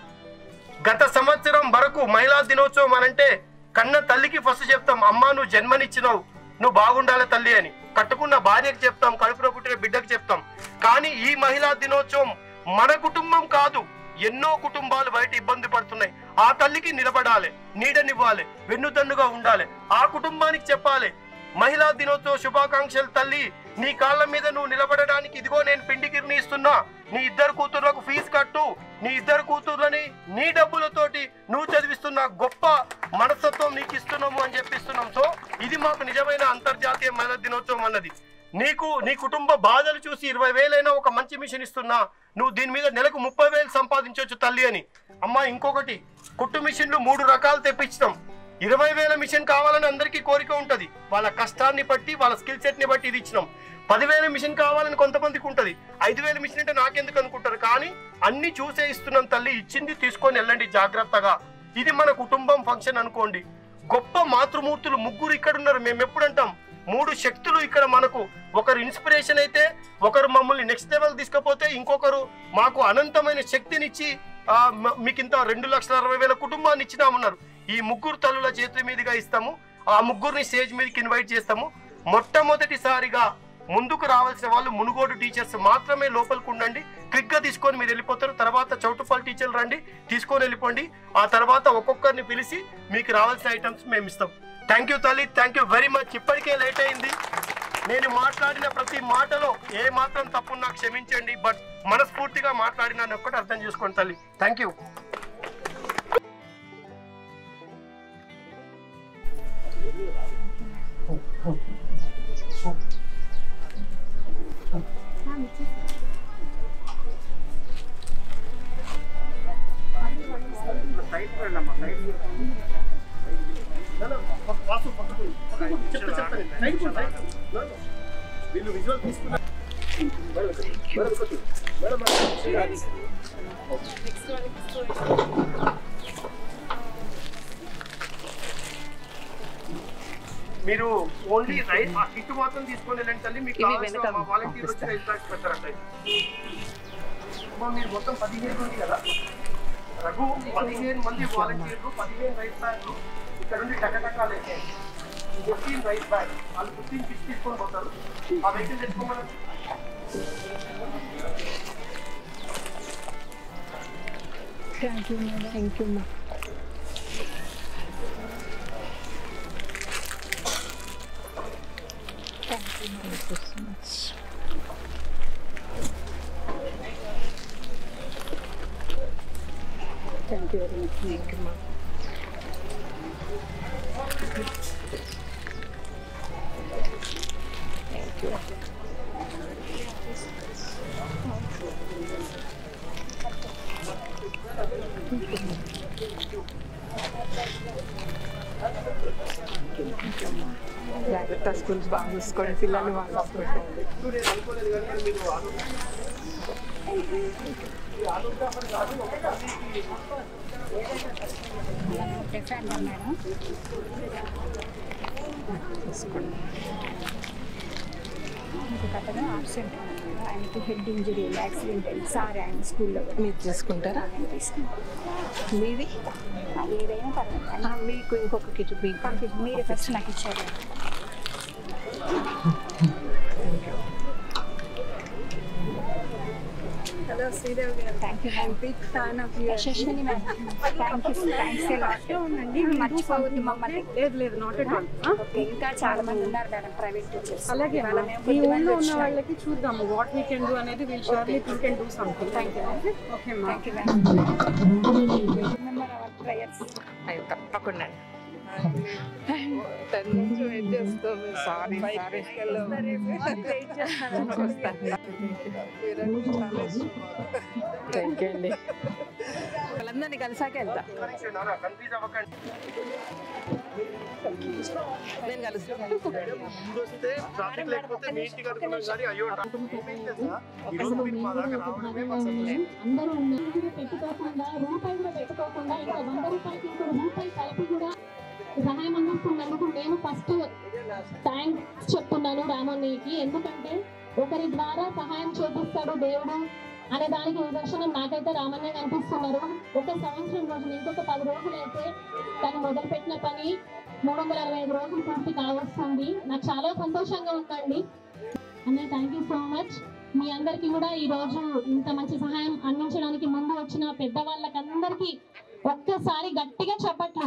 గత సంవత్సరం వరకు మహిళా దినోత్సవం అనంటే కన్న తల్లికి ఫస్ట్ చెప్తాం అమ్మా నువ్వు జన్మనిచ్చినావు నువ్వు బాగుండాలి తల్లి అని కట్టుకున్న భార్యకి చెప్తాం కడుపులో పుట్టిన బిడ్డకి చెప్తాం కానీ ఈ మహిళా దినోత్సవం మన కుటుంబం కాదు ఎన్నో కుటుంబాలు బయట ఇబ్బంది పడుతున్నాయి ఆ తల్లికి నిలబడాలి నీడనివ్వాలి వెన్నుదన్నుగా ఉండాలి ఆ కుటుంబానికి చెప్పాలి మహిళా దినోత్సవ శుభాకాంక్షలు తల్లి నీ కాళ్ళ మీద నువ్వు నిలబడడానికి ఇదిగో నేను పిండి కిర్ని ఇస్తున్నా నీ ఇద్దరు కూతుర్లకు ఫీజు కట్టు నీ ఇద్దరు కూతుర్లని నీ డబ్బులతోటి నువ్వు చదివిస్తున్న గొప్ప మనస్తత్వం నీకు ఇస్తున్నాము అని చెప్పిస్తున్నాం సో ఇది మాకు నిజమైన అంతర్జాతీయ మహిళా దినోత్సవం అన్నది నీకు నీ కుటుంబ బాధలు చూసి ఇరవై వేలైనా ఒక మంచి మిషన్ ఇస్తున్నా నువ్వు దీని మీద నెలకు ముప్పై వేలు సంపాదించవచ్చు తల్లి అని అమ్మా ఇంకొకటి కుట్టు మిషన్లు మూడు రకాలు తెప్పించినాం ఇరవై వేల మిషన్ కావాలని అందరికీ కోరిక ఉంటది వాళ్ళ కష్టాన్ని బట్టి వాళ్ళ స్కిల్ సెట్ ని బట్టి ఇది ఇచ్చినాం పదివేల మిషన్ కావాలని కొంతమందికి ఉంటది ఐదు వేల మిషన్ అంటే నాకెందుకు అనుకుంటారు కానీ అన్ని చూసే ఇస్తున్నాం తల్లి ఇచ్చింది తీసుకొని వెళ్ళండి జాగ్రత్తగా ఇది మన కుటుంబం ఫంక్షన్ అనుకోండి గొప్ప మాతృమూర్తులు ముగ్గురు ఇక్కడ ఉన్నారు మేము ఎప్పుడు అంటాం మూడు శక్తులు ఇక్కడ మనకు ఒకరు ఇన్స్పిరేషన్ అయితే ఒకరు మమ్మల్ని నెక్స్ట్ లెవెల్ తీసుకపోతే ఇంకొకరు మాకు అనంతమైన శక్తినిచ్చి ఆ, మ- మీకు ఇంత రెండు లక్షల అరవై వేల కుటుంబాన్ని ఇచ్చినామన్నారు ఈ ముగ్గురు తల్లుల చేతుల మీదుగా ఇస్తాము ఆ ముగ్గురిని స్టేజ్ మీదకి ఇన్వైట్ చేస్తాము మొట్టమొదటిసారిగా ముందుకు రావాల్సిన వాళ్ళు మునుగోడు టీచర్స్ మాత్రమే లోపలికి ఉండండి క్విక్ గా తీసుకొని మీరు వెళ్ళిపోతారు తర్వాత చౌటుపల్లి టీచర్లు రండి తీసుకొని వెళ్ళిపోండి ఆ తర్వాత ఒక్కొక్కరిని పిలిచి మీకు రావాల్సిన ఐటమ్స్ మేము ఇస్తాం థ్యాంక్ యూ తల్లి థ్యాంక్ యూ వెరీ మచ్ ఇప్పటికే లేట్ అయింది నేను మాట్లాడిన ప్రతి మాటలో ఏ మాత్రం తప్పు నాకు క్షమించండి బట్ మనస్ఫూర్తిగా మాట్లాడినాను ఒక్కటి అర్థం చేసుకోండి తల్లి థ్యాంక్ యూ వీళ్ళు విజువల్ తీసుకున్నారు మీరు ఓన్లీ రైస్ ఆ కిట్ మాత్రం తీసుకొని వెళ్ళండి తల్లి మీకు ఇవి కావాల్సిన వెనక మా వాలంటీర్ వచ్చి రైస్ బ్యాగ్స్ పెడతారంట అమ్మా, మీరు మొత్తం పదిహేను ఉంది కదా రఘు పదిహేను మంది వాలంటీర్లు పదిహేను రైస్ బ్యాగ్లు ఇక్కడ నుండి టకటకాలు వేసేయండి ఫిఫ్టీన్ రైస్ బ్యాగ్ వాళ్ళు ఫిఫ్టీన్ కిట్స్ తీసుకొని పోతారు ఆ వెహికల్ తెచ్చుకోమని థ్యాంక్ యూ మా thank you very much thank you మా జాగ్రత్త స్కూల్స్ బాగా చూసుకోండి పిల్లలు బాగా చూసుకోండి నేను అనుకోలేదు కానీ మీరు ఆలోచన ఇంకొక అతను ఆబ్సెంట్ ఉన్నాడు ఆయనకి హెడ్ ఇంజరీ యాక్సిడెంట్ అయింది సార్ ఆయన స్కూల్లో మీరు చూసుకుంటారా ఆయన తీసుకుంటాం మీది ఏదైనా పర్వాలేదు ఆ, మీకు ఇంకొక కిట్ మీకు పంపించి మీరే ఫస్ట్ నాకు ఇచ్చారు హలో శ్రీదేవి గారు thank you big fan of you Yashaswini ma'am thank you thanks lot ఉండండి మర్చిపోవద్దు మమ్మల్ని లేదు లేదు నాట్ ఎట్ ఆల్ ఓకే ఇంకా చాలా మంది ఉన్నారు మేడం ప్రైవేట్ టీచర్స్ అలాగే ఇవాళ మేము మీ కొద్ది మంది ఊళ్ళో ఉన్న వచ్చినాం. వాళ్ళకి చూద్దాము వాట్ వీ కెన్ డూ అనేది will surely we can do something thank you okay మా thank you ma'am remember our prayers అయ్యో, తప్పకుండా టెన్ నుంచి వెయిట్ చేస్తాం సారీ థ్యాంక్ యూ అండి వాళ్ళందరినీ కలిసాక వెళ్తా కన్ఫ్యూజ్ అవ్వకండి నేను కలుస్తాను ముందు వస్తే ట్రాఫిక్ లేకపోతే మీ ఇంటికి అనుకున్నాం కానీ అయ్యో ట్రాఫిక్ ఏమైంది తెలుసా? ఈ రోజు మీరు మా దాకా రావడమే మా సంతోషం. అందరూ ఉన్నారు కూడా పెట్టుకోకుండా రూపాయి కూడా పెట్టుకోకుండా ఇంకా వంద రూపాయలకి ఇంకో రూపాయి కలిపి కూడా సహాయం అందిస్తున్నందుకు నేను ఫస్ట్ థ్యాంక్స్ చెప్తున్నాను రామన్నయ్యకి ఎందుకంటే ఒకరి ద్వారా సహాయం చేపిస్తాడు దేవుడు అనే దానికి నిదర్శనం నాకైతే రామన్నయ్య అనిపిస్తున్నారు ఒక సంవత్సరం రోజులు ఇంకొక పది రోజులు అయితే తను మొదలుపెట్టిన పని మూడు వందల అరవై ఐదు రోజులు పూర్తి కావస్తుంది నాకు చాలా సంతోషంగా ఉందండి అన్నయ్య థ్యాంక్ యూ సో మచ్ మీ అందరికీ కూడా ఈ రోజు ఇంత మంచి సహాయం అందించడానికి ముందు వచ్చిన పెద్దవాళ్ళకందరికీ ఒక్కసారి గట్టిగా చెప్పట్లు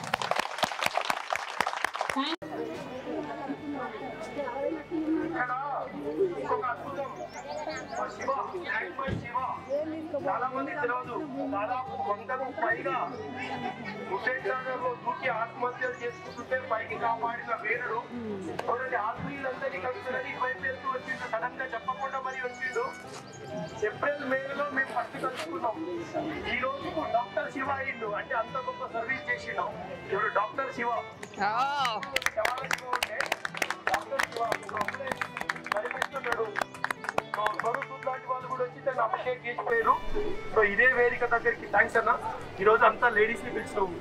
ఇక్కడ ఇంకొక అద్భుతం మా శివ థ్యాంక్ మై శివ చాలా మంది తెలియదు దాదాపు వందకు పైగా హుసేన్ సాగర్ లో దూకి ఆత్మహత్యలు చేసుకుంటుంటే పైకి కాపాడిన వీరుడు చూడండి ఆత్మీయులందరినీ కలుసులని ఇటువైపు వెళ్తూ వచ్చిండు సడన్ గా చెప్పకుండా మరి వచ్చిండు ఏప్రిల్ మే లో మేము ఫస్ట్ కలుసుకున్నాం ఈ రోజు డాక్టర్ శివ అయిండు అంటే అంత గొప్ప సర్వీస్ చేసిండు ఇప్పుడు డాక్టర్ శివ శవాల శివ ఉంటే డాక్టర్ శివ అప్పుడే కనిపిస్తున్నాడు సో స్వరూప్ లాంటి వాళ్ళు కూడా వచ్చి తను అప్రిషియేట్ చేసిపోయారు సో ఇదే వేదిక దగ్గరికి థ్యాంక్స్ అన్న ఈ రోజు అంతా లేడీస్ ని పిలిచినాము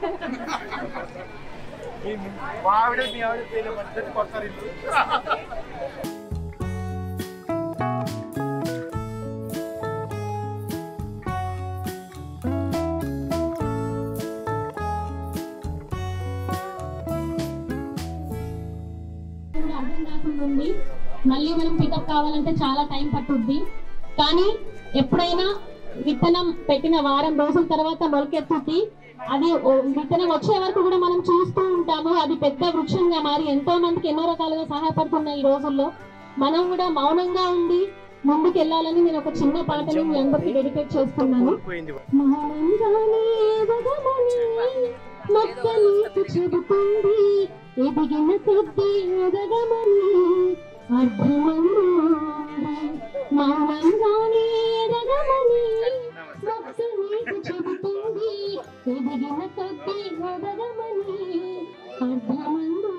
మీ- మా ఆవిడ మీ ఆవిడ పేరు పద్ధతి కొడతారు ఇల్లు కూడా అర్థం కాకుండా ఉంది మళ్ళీ మనం పికప్ కావాలంటే చాలా టైం పట్టుద్ది కానీ ఎప్పుడైనా విత్తనం పెట్టిన వారం రోజుల తర్వాత మొలకెత్తుద్ది అది ఓ- విత్తనం వచ్చే వరకు కూడా మనం చూస్తూ ఉంటాము అది పెద్ద వృక్షంగా మారి ఎంతో మందికి ఎన్నో రకాలుగా సహాయపడుతున్నాయి ఈ రోజుల్లో మనం కూడా మౌనంగా ఉండి ముందుకు వెళ్ళాలని నేను ఒక చిన్న పాటని మీ అందరికీ డెడికేట్ చేస్తున్నాను పోయింది మౌనంగానే ఎదగమని మొక్క నీకు చెబుతుంది ఎదిగిన కొద్దీ ఎదగమని అర్థమంది మౌనంగానే ఎదగమని మొక్క నీకు చెబుతుంది ఎదిగిన కొద్దీ ఎదగమని అర్థమంది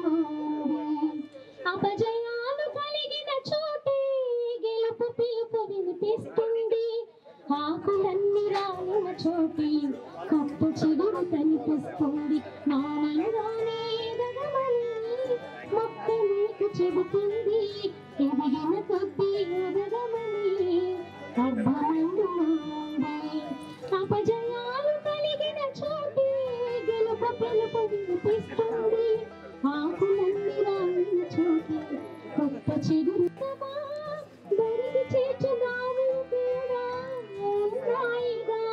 అపజయాలు కలిగిన చోటే గెలుపు పిలుపు వినిపిస్తుంది ఆకులన్నీ రాలిన చోటి కొత్త చిగురు కనిపిస్తుంది మౌనంగానే ఎదగమని మొక్క నీకు చెబుతుంది ఎదిగిన కొద్దీ ఎదగమని అర్థమైంది అపజయాలు కలిగిన చోటి గెలుపు పిలుపు వినిపిస్తుంది ఆకులన్నీ రాలిన చోటి కొత్త చిగురు దరికి చేర్చుదాము కూడా ఉన్నాయిగా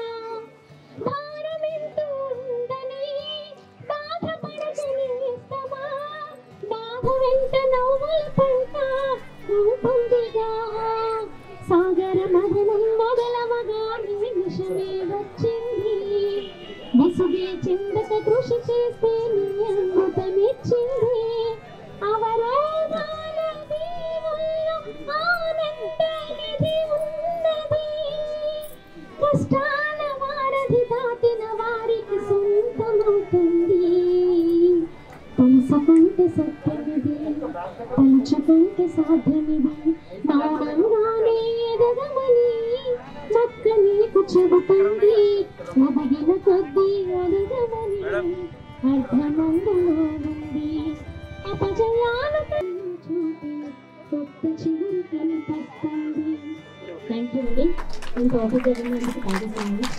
భారమెంతు ఉందని బాధపడకని ఇస్తమా బాధ వెంట నవ్వుల పంట ఉంటుందిగా సాగర మదనం మొదలవగా నిమిషమే వచ్చింది విసుగే చిందక కృషి చేస్తే నీ అమృతమిచ్చింది అవరోధాల దీవుల్లో ఆనంద నిధి ఉన్నది కష్టాల వారధి దాటిన వారికి సొంతమవుతుంది తెలుసుకుంటే సత్యమిది తలుచుకుంటే సాధ్యమిది మౌనంగానే ఎదగమని మొక్క నీకు చెబుతుంది ఎదిగిన కొద్దీ ఎదగమని అర్థమందులో ఉంది అపజయాలు చూపి కొత్త చిగురు కనిపిస్తుంది థ్యాంక్ యూ అండి ఇంత ఓపిక జరిగినందుకు థ్యాంక్ యూ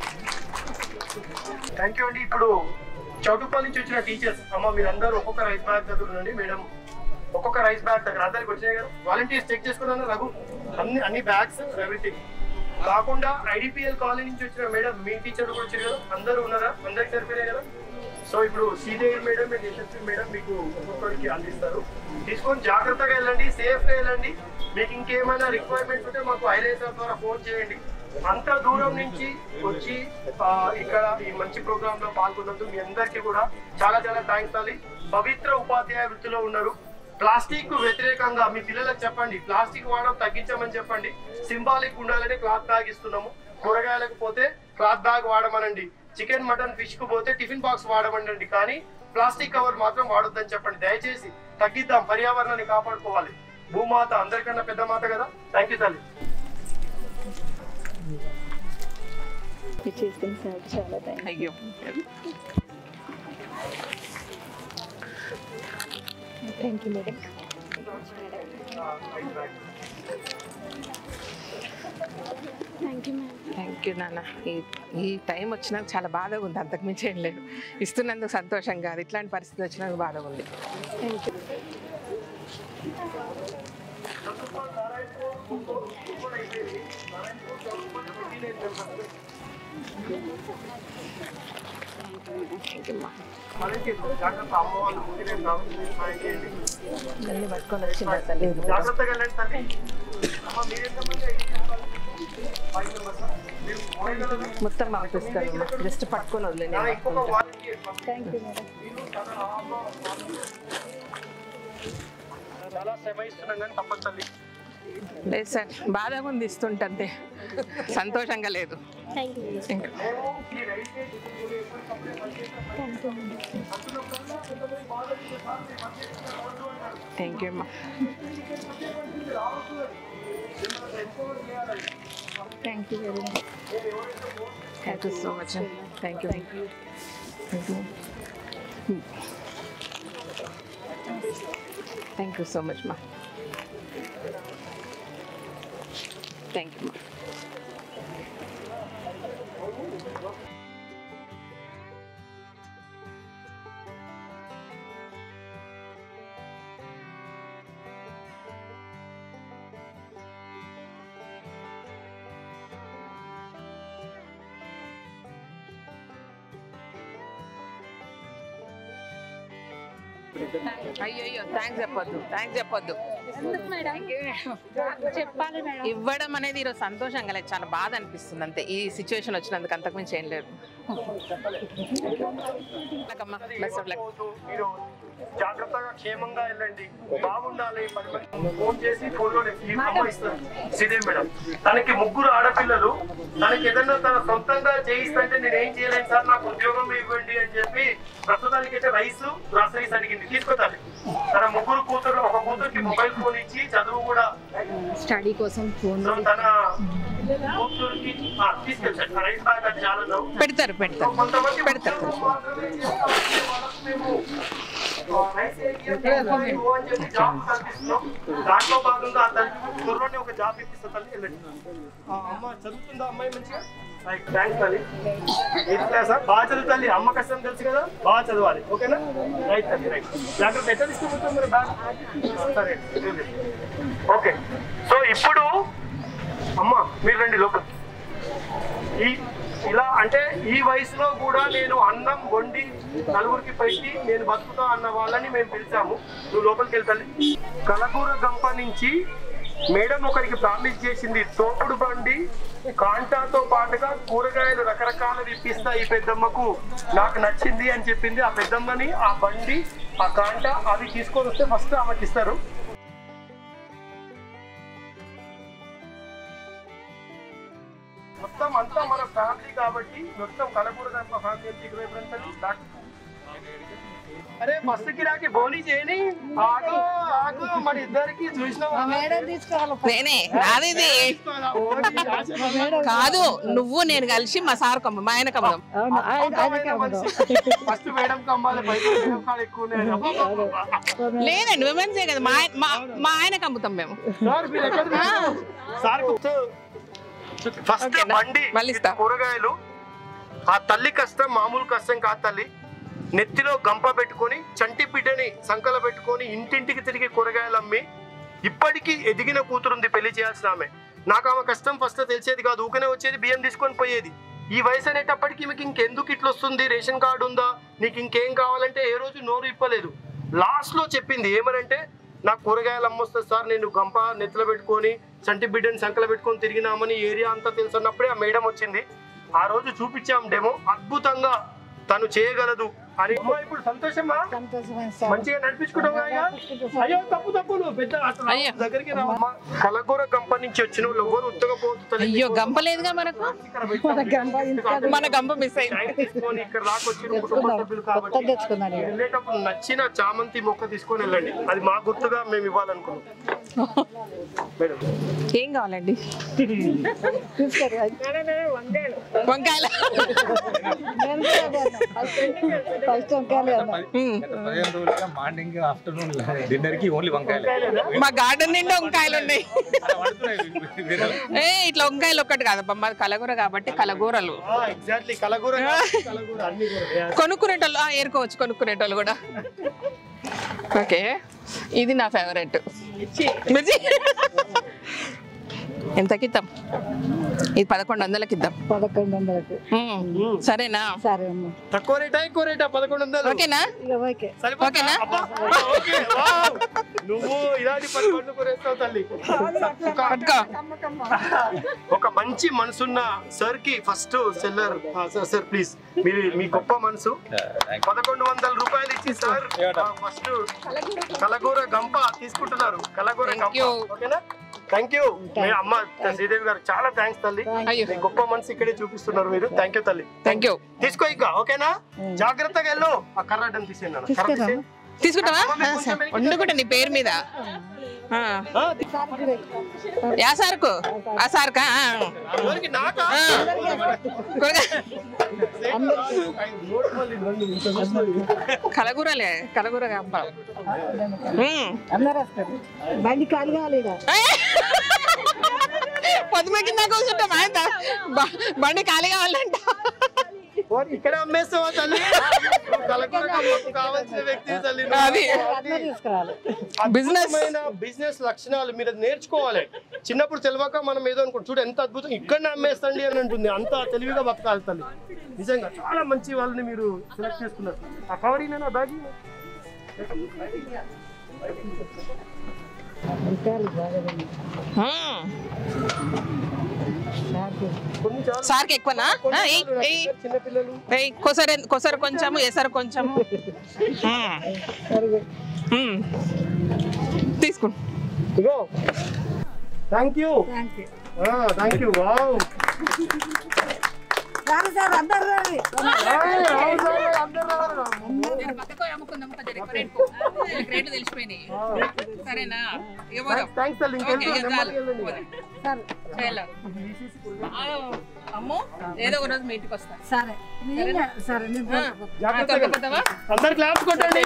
థ్యాంక్ యూ అండి ఇప్పుడు చౌటుపల్లి నుంచి వచ్చిన టీచర్స్ అమ్మ మీరందరూ ఒక్కొక్క రైస్ బ్యాగ్ దగ్గర ఉండండి మేడం ఒక్కొక్క రైస్ బ్యాగ్ దగ్గర అందరికి వచ్చినాయి కదా వాలంటీర్స్ చెక్ చేసుకున్నాను రఘు అన్ని అన్ని బ్యాగ్స్ ఎవ్రీథింగ్ కాకుండా ఐడిపిఎల్ కాలనీ నుంచి వచ్చిన మేడం మీ టీచర్ కూడా వచ్చారు కదా అందరూ ఉన్నారా అందరికి సరిపోయినాయి కదా సో ఇప్పుడు Sridevi madam and Yashaswi madam మీకు ఒక్కొక్కరికి అందిస్తారు తీసుకొని జాగ్రత్తగా వెళ్ళండి సేఫ్ గా వెళ్ళండి మీకు ఇంకేమైనా రిక్వైర్మెంట్స్ ఉంటే మాకు ఐరేసర్ ద్వారా ఫోన్ చేయండి అంత దూరం నుంచి వచ్చి ఆ, ఇక్కడ ఈ మంచి ప్రోగ్రామ్ లో పాల్గొన్నందుకు మీ అందరికీ కూడా చాలా చాలా థ్యాంక్స్ అలి పవిత్ర ఉపాధ్యాయ వృత్తిలో ఉన్నారు ప్లాస్టిక్ కు వ్యతిరేకంగా మీ పిల్లలకు చెప్పండి ప్లాస్టిక్ వాడడం తగ్గించమని చెప్పండి సింబాలిక్ ఉండాలంటే క్లాత్ బ్యాగ్ ఇస్తున్నాము కూరగాయలకు పోతే క్లాత్ బ్యాగ్ వాడమనండి చికెన్ మటన్ ఫిష్ కు పోతే టిఫిన్ బాక్స్ వాడమనండి కానీ ప్లాస్టిక్ కవర్ మాత్రం వాడొద్దని చెప్పండి దయచేసి తగ్గిద్దాం పర్యావరణాన్ని కాపాడుకోవాలి భూమాత అందరికన్నా పెద్ద మాత కదా థ్యాంక్ యూ తల్లి చేసిన సార్ చాలా థ్యాంక్ అయ్యో thank you madam thank you madam thank you నాన్న ఈ ఈ టైం వచ్చినాక చాలా బాధగా ఉంది అంతకుమించి ఏం లేదు ఇస్తున్నందుకు సంతోషం కాదు ఇట్లాంటి పరిస్థితి వచ్చినందుకు బాధగా ఉంది థ్యాంక్ యూ థ్యాంక్ యూ అమ్మా వాలంటీర్ జాగ్రత్త అమ్మ వాళ్ళు ముందునే కావాల్సిన సహాయం చేయండి ఇవన్నీ పట్టుకొని వచ్చిందా తల్లి జాగ్రత్తగా వెళ్ళండి తల్లి అమ్మ మీరెంతమంది ఐడి చెప్పాలి ఫైవ్ మెంబర్స్ మీరు పోయగలరు మొత్తం పంపిస్తాను జస్ట్ పట్టుకొని వదిలేను నా ఇంకొక వాలంటీర్ థ్యాంక్ యూ మేడం చాలా శ్రమ ఇస్తున్నాం కానీ తప్పదు తల్లి లేదు సార్ బాధగా ఉంది ఇస్తుంటే అంతే సంతోషంగా లేదు థ్యాంక్ యూ ఇంకా మేము ఈ రైతు ఎప్పటికప్పుడే పనిచేస్తాం థ్యాంక్ యూ మేడం అందులో కొంతమంది బాధలు సార్ మేము పనిచేస్తున్న వాళ్ళు అంటారు థ్యాంక్ యూ అమ్మా రావచ్చు అని మిమ్మల్ని ఎంకరేజ్ చేయాలని thank you very much thank you so much thank you thank you thank you so much మా థ్యాంక్ యూ మా అయ్యో అయ్యో థ్యాంక్స్ చెప్పొద్దు థ్యాంక్స్ చెప్పొద్దు ఎందుకు మేడం చెప్పాలి మేడం ఇవ్వడం అనేది ఈరోజు సంతోషం కలదు చాలా బాధ అనిపిస్తుంది అంతే ఈ సిచ్యువేషన్ వచ్చినందుకు అంతకుమించి ఏం లేదు అక్కమ్మ, best of luck. మీరు జాగ్రత్తగా క్షేమంగా వెళ్ళండి బాగుండాలి పది మంది ఫోన్ చేసి ఫోన్లో ఈ అమ్మ ఇస్తారు శ్రీదేవి మేడం తనకి ముగ్గురు ఆడపిల్లలు తనకి ఏదైనా తన సొంతంగా చేయిస్తుంటే నేను ఏం చేయలేను సార్ నాకు ఉద్యోగం ఇవ్వండి అని చెప్పి ప్రస్తుతానికి అయితే రైస్ గ్రాసరీస్ అడిగింది తీసుకోతాను తన ముగ్గురు కూతురు ఒక కూతురికి మొబైల్ ఫోన్ ఇచ్చి చదువు కూడా స్టడీ కోసం ఫోన్ సో తన కూతురికి ఆ, తీసుకెళ్ళాడు రైస్ బ్యాగ్ అది చాలా పెడతారు పెడతారు కొంతమంది పెడతారు. ఉద్యోగం మాత్రమే చేస్తామంటే వాళ్ళకు మేము, ఆ, రైస్ ఏరియా చేస్తాము అని చెప్పి జాబ్ కల్పిస్తున్నాం. దాంట్లో భాగంగా ఆ తల్లికి త్వరలోనే ఒక జాబ్ ఇప్పిస్తా తల్లి వెళ్ళండి ఆ, అమ్మ చదువుతుందా అమ్మాయి మంచిగా రైట్ థ్యాంక్స్ తల్లి ఎయిత్ క్లాసా బాగా చదువు తల్లి అమ్మ కష్టం తెలుసు కదా బాగా చదవాలి ఓకేనా రైట్ తల్లి రైట్ జాగ్రత్త ఎట్లా తీసుకుంటాం మరి బ్యాగ్ సరే ఓకే సో ఇప్పుడు అమ్మ మీరు రండి లోపల ఈ ఇలా అంటే ఈ వయసులో కూడా నేను అన్నం వండి నలుగురికి పెట్టి నేను బతుకుతా అన్న వాళ్ళని మేము పిలిచాము నువ్వు లోపలికి వెళ్తాను కలకూర గంప నుంచి మేడం ఒకరికి ప్రామిస్ చేసింది తోపుడు బండి కాంటాతో పాటుగా కూరగాయలు రకరకాలు ఇప్పిస్తా ఈ పెద్దమ్మకు నాకు నచ్చింది అని చెప్పింది ఆ పెద్దమ్మని ఆ బండి ఆ కాంట అవి తీసుకొని వస్తే ఫస్ట్ ఆమెకి ఇస్తారు మొత్తం అంతా మన ఫ్యామిలీ కాబట్టి మొత్తం కలకూర గంప ఫ్యామిలీ నుంచి ఇటువైపు ఎంత అరే ఫస్ట్ గిరాకి బోని చేయని ఆగు ఆగు మన ఇద్దరికి చూసినావా మేడం తీసుకోవాలి నేనే నాది ఇది కాదు నువ్వు నేను కలిసి మా సార్ కమ్మ మా ఆయన కమ్మదాం ఫస్ట్ మేడం కమ్మాలి బయట మేడం కాళ్ళు ఎక్కువ ఉన్నాయి. అబ్బబ్బబ్బబ్బ. లేదండి విమెన్సే కదా మా ఆయన- మా- మా ఆయన కమ్ముతాం మేము సార్ మీరు ఎక్కడ సార్ ఫస్ట్ ఓకేనా? బండి మళ్ళీ ఇస్తా. కూరగాయలు ఆ తల్లి కష్టం మామూలు కష్టం కాదు తల్లి నెత్తిలో గంప పెట్టుకొని చంటి బిడ్డని సంకల పెట్టుకొని ఇంటింటికి తిరిగి కూరగాయలు అమ్మి ఇప్పటికీ ఎదిగిన కూతురుంది పెళ్లి చేయాల్సిన ఆమె నాకు ఆమె కష్టం ఫస్ట్ తెలిసేది కాదు ఊకనే వచ్చేది బియ్యం తీసుకొని పోయేది ఈ వయసు అనేటప్పటికి మీకు ఇంకెందుకు ఇట్లా వస్తుంది రేషన్ కార్డు ఉందా నీకు ఇంకేం కావాలంటే ఏ రోజు నోరు ఇప్పలేదు లాస్ట్ లో చెప్పింది ఏమనంటే నాకు కూరగాయలు అమ్మొస్తుంది సార్ నేను గంప నెత్తిలో పెట్టుకొని చంటి బిడ్డని సంకల పెట్టుకొని తిరిగినామని ఏరియా అంతా తెలుసు అన్నప్పుడే ఆ మేడం వచ్చింది ఆ రోజు చూపించాం డెమో అద్భుతంగా తను చేయగలదు అని అమ్మా, ఇప్పుడు సంతోషమా మంచిగా నడిపించుకుంటావా అయ్యా? అయ్యో తప్పు తప్పు నువ్వు పెద్ద అసలు అయ్యో. దగ్గరికి రావమ్మా కలగూర కంపెనీ నుంచి వచ్చిన వాళ్ళు ఎవరు ఉత్తగా పోతుంది అయ్యో గంప లేదుగా మనకు మన గంప మిస్ అయింది తీసుకొని ఇక్కడ రాకొచ్చిన కుటుంబ సభ్యులు కాబట్టి వెళ్ళేటప్పుడు నచ్చిన చామంతి మొక్క తీసుకొని వెళ్ళండి అది మా గుర్తుగా మేము ఇవ్వాలనుకున్నాం మేడం ఏం కావాలండి వంకాయలు ఉమ్. పదిహేను రోజులుగా మార్నింగ్ ఆఫ్టర్నూన్ డిన్నర్ కి ఓన్లీ వంకాయలే మా గార్డెన్ నిండా వంకాయలు ఉన్నాయి అలా పడుతున్నాయి వేరే ఏ ఇట్లా వంకాయలు ఒక్కటి కాదబ్బా మాది కలగూర కాబట్టి కలగూరలు ఎగ్జాక్ట్లీ కలగూర కాదు, కలగూర అన్ని కూడా కొనుక్కునేటోళ్ళు ఆ, ఏరుకోవచ్చు కొనుక్కునేటోళ్ళు కూడా ఓకే ఇది నా ఫేవరెట్ మిర్చి ఎంతకి ఇద్దాం ఇది పదకొండు వందలకి ఇద్దాం పదకొండు వందలకు ఉమ్, సరేనా సరే అమ్మ తక్కువ రేటా ఎక్కువ రేటా పదకొండు వందలు ఓకేనా ఇక ఓకే సరిపోతుందా? ఓకేనా? అబ్బా, ఓకే, వావ్. నువ్వు ఇలాంటి పని పండు కొనేస్తావు తల్లి ఒక- పట్టుకో ఒక మంచి మనసున్న సార్ కి first seller sir sir please మీరు మీ గొప్ప మనసు పదకొండు వందల రూపాయలు ఇచ్చి సార్ ఫస్ట్ కలగూర గంప తీసుకుంటున్నారు కలగూర Thank గంప you. ఓకేనా థ్యాంక్ యూ మీ అమ్మ శ్రీదేవి గారు చాలా థ్యాంక్స్ తల్లి అయ్యో మీ గొప్ప మనసు ఇక్కడే చూపిస్తున్నారు మీరు థ్యాంక్ యూ తల్లి థ్యాంక్ యూ తీసుకో ఇక ఓకేనా జాగ్రత్తగా వెళ్ళు ఆ కర్ర అడ్డం తీసేయండి నాన్న. కర్ర తీసేయండి. తీసుకుంటావా ఆ, సరే. వండుకుంటా నీ పేరు మీద ఆ. ఆ, యా సార్కు ఆ సార్కా ఆ. ఎవరికి నాకా ఆ. కూరగాయ కలగూరలే కలగూర గంప ఉమ్. అందరు వస్తారు బండి ఖాళీ కావాలి ఇక పొద్దుమ కింద కూర్చుంటాం ఆయన బ- బండి ఖాళీ కావాలంట ఓరి, ఇక్కడ అమ్మేస్తావా తల్లి నువ్వు కలకూర గంపకు కావాల్సిన వ్యక్తి తల్లి నువ్వు. అది అందరూ తీసుకురావాలి బిజినెస్ అద్భుతమైన బిజినెస్ లక్షణాలు మీరు అది నేర్చుకోవాలి చిన్నప్పుడు తెలియక మనం ఏదో అనుకుంటాం చూడు ఎంత అద్భుతం ఇక్కడనే అమ్మేస్తండి అని అంటుంది అంత తెలివిగా బతకాలి తల్లి నిజంగా చాలా మంచి వాళ్ళని మీరు సెలెక్ట్ చేసుకున్నారు ఆ కవర్ నా బ్యాగ్ కొన్ని చాలు. సార్కి ఎక్కువనా ఆ, ఎయ్, ఎయ్. చిన్నపిల్లలు ఏయ్, కొసరు కొసరు కొంచెము ఎసరు కొంచెము మ్మ్. మ్మ్. తీసుకో ఇగో thank you thank you wow తెలిసిపోయినాయి సరేనా థ్యాంక్స్ తల్లి ఇంకెళ్తాను నెమ్మదిగా వెళ్ళండి అమ్మో ఏదో ఒక రోజు మీ ఇంటికి వస్తా సరే సరే జాగ్రత్తగా పోతావా అందరు క్లాప్స్ కొట్టండి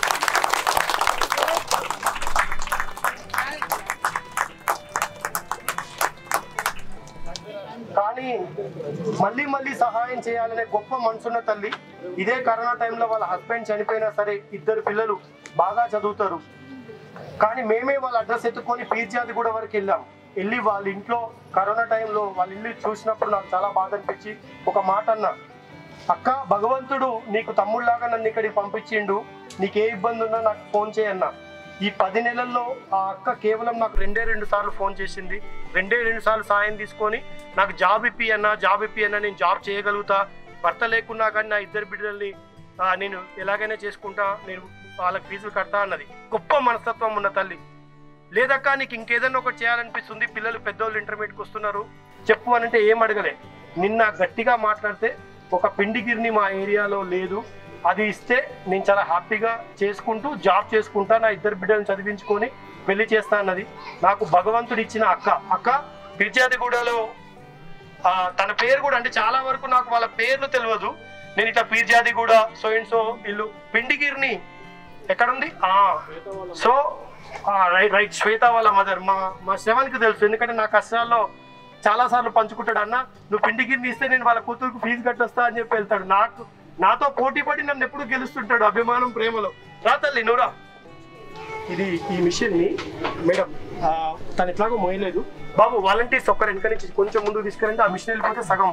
కానీ మళ్ళీ మళ్ళీ సహాయం చేయాలనే గొప్ప మనసున్న తల్లి ఇదే కరోనా టైంలో వాళ్ళ హస్బెండ్ చనిపోయినా సరే ఇద్దరు పిల్లలు బాగా చదువుతారు కానీ మేమే వాళ్ళ అడ్రస్ ఎత్తుకొని పీర్జాది కూడా వరకు వెళ్ళాం వెళ్ళి వాళ్ళ ఇంట్లో కరోనా టైంలో వాళ్ళ ఇల్లు చూసినప్పుడు నాకు చాలా బాధ అనిపించి ఒక మాట అన్నా అక్క భగవంతుడు నీకు తమ్ముళ్ళలాగా నన్ను ఇక్కడికి పంపించిండు నీకు ఏ ఇబ్బంది ఉన్నా నాకు ఫోన్ చేయన్నా ఈ పది నెలల్లో ఆ అక్క కేవలం నాకు రెండే రెండు సార్లు ఫోన్ చేసింది రెండే రెండు సార్లు సాయం తీసుకొని నాకు జాబ్ ఇప్పి అన్నా జాబ్ ఇప్పి అన్నా నేను జాబ్ చేయగలుగుతా భర్త లేకున్నా కానీ నా ఇద్దరు బిడ్డల్ని ఆ, నేను ఎలాగైనా చేసుకుంటా నేను వాళ్ళకి ఫీజులు కడతా అన్నది గొప్ప మనస్తత్వం ఉన్న తల్లి లేదక్క నీకు ఇంకేదన్నా ఒకటి చేయాలనిపిస్తుంది పిల్లలు పెద్దోళ్ళు ఇంటర్మీడియట్కి వస్తున్నారు చెప్పు అని అంటే ఏం అడగలే నిన్న గట్టిగా మాట్లాడితే ఒక పిండిగిరిని మా ఏరియాలో లేదు అది ఇస్తే నేను చాలా హ్యాపీగా చేసుకుంటూ జాబ్ చేసుకుంటా నా ఇద్దరు బిడ్డలను చదివించుకొని పెళ్లి చేస్తా అన్నది నాకు భగవంతుడు ఇచ్చిన అక్క అక్క పిర్జాదిగూడలో ఆ, తన పేరు కూడా అంటే చాలా వరకు నాకు వాళ్ళ పేర్లు తెలియదు నేను ఇట్లా పీర్జాదిగూడ సో అండ్ సో ఇల్లు పిండిగిరిని ఎక్కడుంది ఆ సో రైట్ రైట్ శ్వేత వాళ్ళ మదర్ మా మా శ్రవణ్కి తెలుసు ఎందుకంటే నా కష్టాల్లో చాలా సార్లు పంచుకుంటాడు అన్న నువ్వు పిండిగిరిని ఇస్తే నేను వాళ్ళ కూతురుకు ఫీజు కట్టొస్తా అని చెప్పి వెళ్తాడు నాకు నాతో పోటీ పడి నన్ను ఎప్పుడు గెలుస్తుంటాడు అభిమానం ప్రేమలో రా తల్లి నువ్వురా ఇది ఈ మిషన్ ని మేడం ఆ, తను ఎట్లాగో మోయలేదు బాబు వాలంటీర్స్ ఒక్కరు వెనక నుంచి కొంచెం ముందుకు తీసుకురండి ఆ మిషన్ వెళ్ళిపోతే సగం